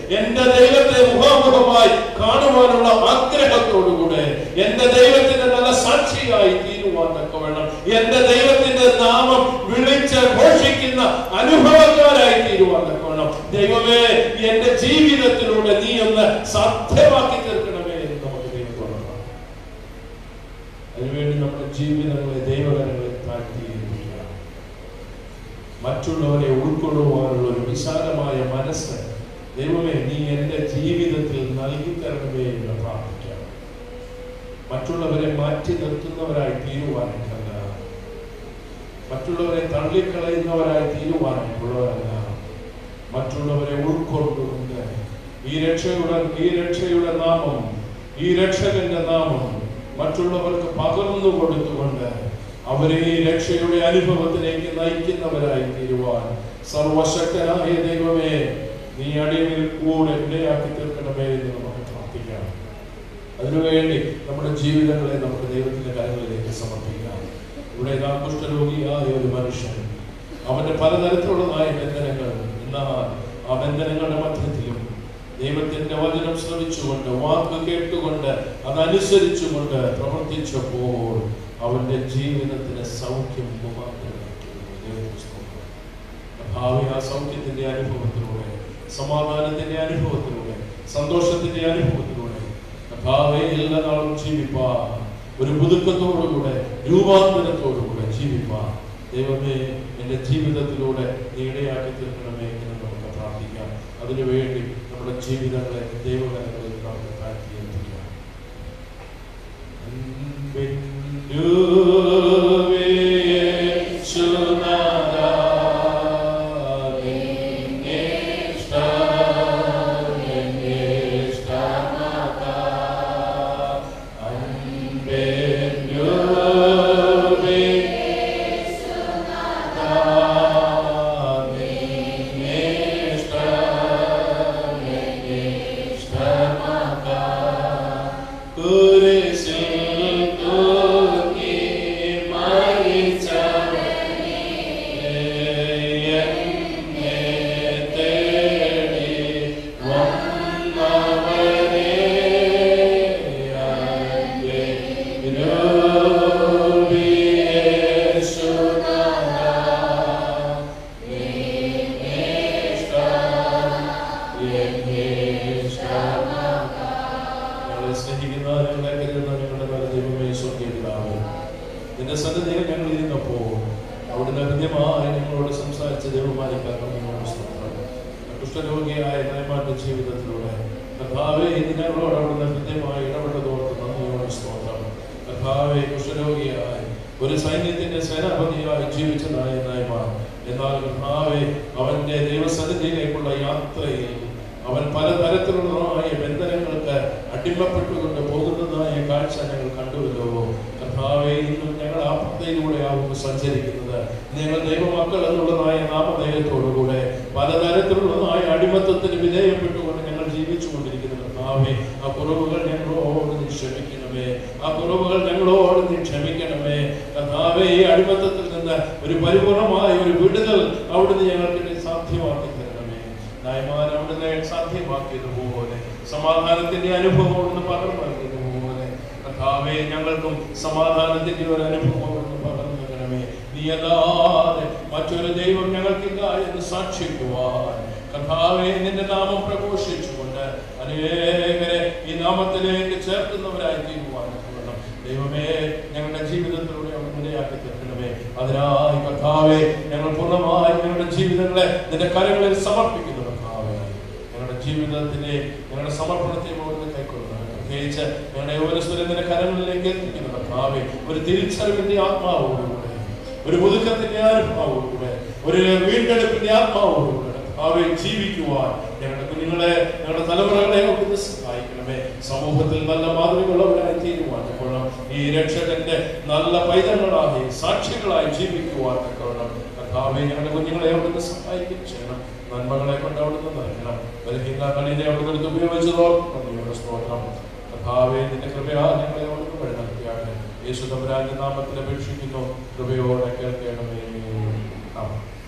എന്റെ ദൈവത്തെ മുഖാമുഖമായി കാണുവാനുള്ള ആഗ്രഹത്തോടുകൂടെ എന്റെ ദൈവത്തിന്റെ നല്ല സാക്ഷിയായി തീരുവാൻ തക്കവണ്ണം എന്റെ ദൈവത്തിന്റെ നാമം വിളിച്ച് ഘോഷിക്കുന്ന അനുഭവക്കാരായി തീരുവാൻ തക്കവണ്ണം ദൈവമേ എന്റെ ജീവിതത്തിലൂടെ നീ ഒന്ന് സാധ്യമാക്കി തീർക്കണമേ എന്ന് നമുക്ക് ദൈവത്തോട് പ്രാർത്ഥിക്കാം. അതിനുവേണ്ടി നമ്മുടെ ജീവിതങ്ങളെ ദൈവകരങ്ങളെ താഴ്ത്തിയിരിക്കുക മറ്റുള്ളവരെ ഉൾക്കൊള്ളുവാനുള്ള ഒരു വിശാലമായ മനസ്സ് ദൈവമേ നീ എൻ്റെ ജീവിതത്തിൽ നൽകി തരണമേ എന്ന് പ്രാർത്ഥിക്കാം മറ്റുള്ളവരെ മാറ്റി നിർത്തുന്നവരായി തീരുവാനായിട്ടല്ല മറ്റുള്ളവരെ തള്ളിക്കളയുന്നവരായി തീരുവാനായിട്ടുള്ളവരല്ല മറ്റുള്ളവരെ ഉൾക്കൊണ്ടുകൊണ്ട് ഈ രക്ഷയുടെ ഈ രക്ഷയുടെ നാമം ഈ രക്ഷകന്റെ നാമം മറ്റുള്ളവർക്ക് പകർന്നു കൊടുത്തുകൊണ്ട് അവരെ ഈ രക്ഷയുടെ അനുഭവത്തിലേക്ക് നയിക്കുന്നവരായി തീരുവാൻ സർവശക്തനായ ദൈവമേ നീ അടിയിൽ കൂടെ ഇടയാക്കി തീർക്കണമേ എന്ന് നമുക്ക് പ്രാർത്ഥിക്കാം അതിനുവേണ്ടി നമ്മുടെ ജീവിതങ്ങളെ നമുക്ക് ദൈവത്തിന്റെ കരങ്ങളിലേക്ക് സമർപ്പിക്കാം ഇവിടെ നാം കുഷ്ഠരോഗിയായ ഒരു മനുഷ്യൻ അവന്റെ പലതരത്തിലുള്ളതായ ബന്ധനങ്ങൾ എന്നാൽ ആ ബന്ധനങ്ങളുടെ മധ്യത്തിലും ദൈവത്തിന്റെ വചനം ശ്രമിച്ചുകൊണ്ട് വാക്ക് കേട്ടുകൊണ്ട് അതനുസരിച്ചുകൊണ്ട് പ്രവർത്തിച്ചപ്പോൾ അവന്റെ ജീവിതത്തിന് സൗഖ്യം ഭാവി ആ സൗഖ്യത്തിന്റെ അനുഭവത്തിലൂടെ സമാധാനത്തിന്റെ അനുഭവത്തിലൂടെ സന്തോഷത്തിന്റെ അനുഭവത്തിലൂടെ ഭാവി എല്ലാ നാളും ജീവിപ്പാൻ ഒരു പുതുക്കത്തോടുകൂടെ രൂപാന്തരത്തോടുകൂടെ ജീവിപ്പാൻ ദൈവമേ എൻ്റെ ജീവിതത്തിലൂടെ നീ ഇടയാക്കി തീർക്കണമേ എന്ന് നമുക്ക് പ്രാർത്ഥിക്കാം അതിനുവേണ്ടി നമ്മുടെ ജീവിതങ്ങളെ ദൈവകരങ്ങളിൽ നമുക്ക് താഴ്ത്തി ഏൽപ്പിക്കാം ഞങ്ങളെ സ്നേഹിക്കുന്ന ഞങ്ങളെ കരുതുന്ന ഞങ്ങളുടെ നല്ല ദൈവമേ സ്വർഗീയ പിതാവേ നിന്റെ സന്നിധിയിൽ ഞങ്ങൾ ഇരുന്നപ്പോൾ അവിടുന്ന് ഹൃദ്യമായി ഞങ്ങളോട് സംസാരിച്ച ദൈവമാനിക്കാൻ ഞങ്ങളോട് സ്തോത്രം കുഷ്ഠരോഗിയായ നയമാന്റെ ജീവിതത്തിലൂടെ കർത്താവെ ഇന്ന് ഞങ്ങളോട് അവിടുന്ന് ഹൃദ്യമായി ഇടപെട്ടതോർത്ത് നന്ദിയോട് സ്തോത്രം കർത്താവെ കുഷ്ഠരോഗിയായി ഒരു സൈന്യത്തിന്റെ സേനാപതിയായി ജീവിച്ചതായ നയമാൻ എന്നാൽ കർത്താവെ അവന്റെ ദൈവസന്നിധിയിലേക്കുള്ള യാത്രയിൽ അവൻ പലതരത്തിലുള്ളതായ ബന്ധനങ്ങൾക്ക് അടിമപ്പെട്ടുകൊണ്ട് പോകുന്നതായ കാഴ്ച ഞങ്ങൾ കണ്ടുവല്ലോ കർത്താവെ ഇന്നും ഞങ്ങൾ ആ പദ്ധതിയിലൂടെയാവും സഞ്ചരിക്കുന്നത് ഞങ്ങൾ ദൈവമക്കൾ എന്നുള്ളതായ നാമധേയത്തോടുകൂടെ പലതരത്തിലുള്ളതായ അടിമത്തത്തിന് വിധേയപ്പെട്ടുകൊണ്ട് ഞങ്ങൾ ജീവിച്ചു കൊണ്ടിരിക്കുന്നു കർത്താവെ ആ കുറവുകൾ ഞങ്ങളോട് നീ ക്ഷമിക്കണമേ ആ കുറവുകൾ ഞങ്ങളോട് നീ ക്ഷമിക്കണമേ കർത്താവെ ഈ അടിമത്തത്തിൽ നിന്ന് ഒരു പരിപൂർണമായ ഒരു വിടുതൽ അവിടുന്ന് ഞങ്ങൾക്ക് സാധ്യമാക്കി തരണമേ നയമാൻ അവിടുന്ന് സാധ്യമാക്കിയതുപോലെ സമാധാനത്തിന്റെ അനുഭവം അവിടുന്ന് പകർന്നു നൽകിയതുപോലെ കർത്താവെ ഞങ്ങൾക്കും സമാധാനത്തിന്റെ ഒരു അനുഭവം അവിടുന്ന് പകർന്നു നൽകണമേ നീ അല്ലാതെ മറ്റൊരു ദൈവം ഞങ്ങൾക്കില്ല എന്ന് സാക്ഷിക്കുവാൻ കർത്താവെ നിന്റെ നാമം പ്രഘോഷിച്ചുകൊണ്ട് അനേകരെ ഈ നാമത്തിലേക്ക് ചേർക്കുന്നവരായി തീരുവാൻ തക്കവണ്ണം ദൈവമേ ഞങ്ങളുടെ ജീവിതത്തിലൂടെ മുന്നേയാക്കി തീർക്കണമേ അതിനായി കർത്താവെ ഞങ്ങൾ പൂർണ്ണമായി ഞങ്ങളുടെ ജീവിതങ്ങളെ നിന്റെ കരങ്ങളിൽ സമർപ്പിക്കുന്നു കർത്താവെ ഞങ്ങളുടെ ജീവിതത്തിലെ ഞങ്ങളുടെ സമർപ്പണത്തെ മുകളിൽ കൈക്കൊള്ളുന്നു പ്രത്യേകിച്ച് ഞങ്ങളുടെ ഓരോരുത്തരും നിന്റെ കരങ്ങളിലേക്ക് എത്തിക്കുന്നു കർത്താവെ ഒരു തിരിച്ചറിവിന്റെ ആത്മാവോടുകൂടെ ഒരു പുതുക്കത്തിന്റെ ആത്മാവോടുകൂടെ ഒരു വീണ്ടെടുപ്പിന്റെ ആത്മാവോടുകൂടെ കർത്താവെ ജീവിക്കുവാൻ ഞങ്ങളുടെ കുഞ്ഞുങ്ങളെ ഞങ്ങളുടെ തലമുറകളെ ഒക്കെ സഹായിക്കണമേ സമൂഹത്തിൽ നല്ല മാതൃകയുള്ളവരായി തീരുവാൻ തക്കവണ്ണം ഈ രക്ഷകന്റെ നല്ല പൈതങ്ങളായി സാക്ഷികളായി ജീവിക്കുവാൻ തക്കവണ്ണം കർത്താവെ ഞങ്ങളുടെ കുഞ്ഞുങ്ങളെ അവിടുന്ന് സഹായിക്കും ചെയ്യണം നന്മകളെ കൊണ്ട് അവിടുന്ന് നൽകണം ബലഹീന കളിനെ അവിടുന്ന് എടുത്ത് ഉപയോഗിച്ചതോ നന്ദിയുടെ സ്തോത്രം കർത്താവെ നിന്റെ കൃപയാ ഞങ്ങളെ അവിടുന്ന് വഴി നടത്തിയാണ് യേശു തമ്പുരാന്റെ നാമത്തിൽ അപേക്ഷിക്കുന്നു കൃപയോടെ കേൾക്കണമേ ആമേൻ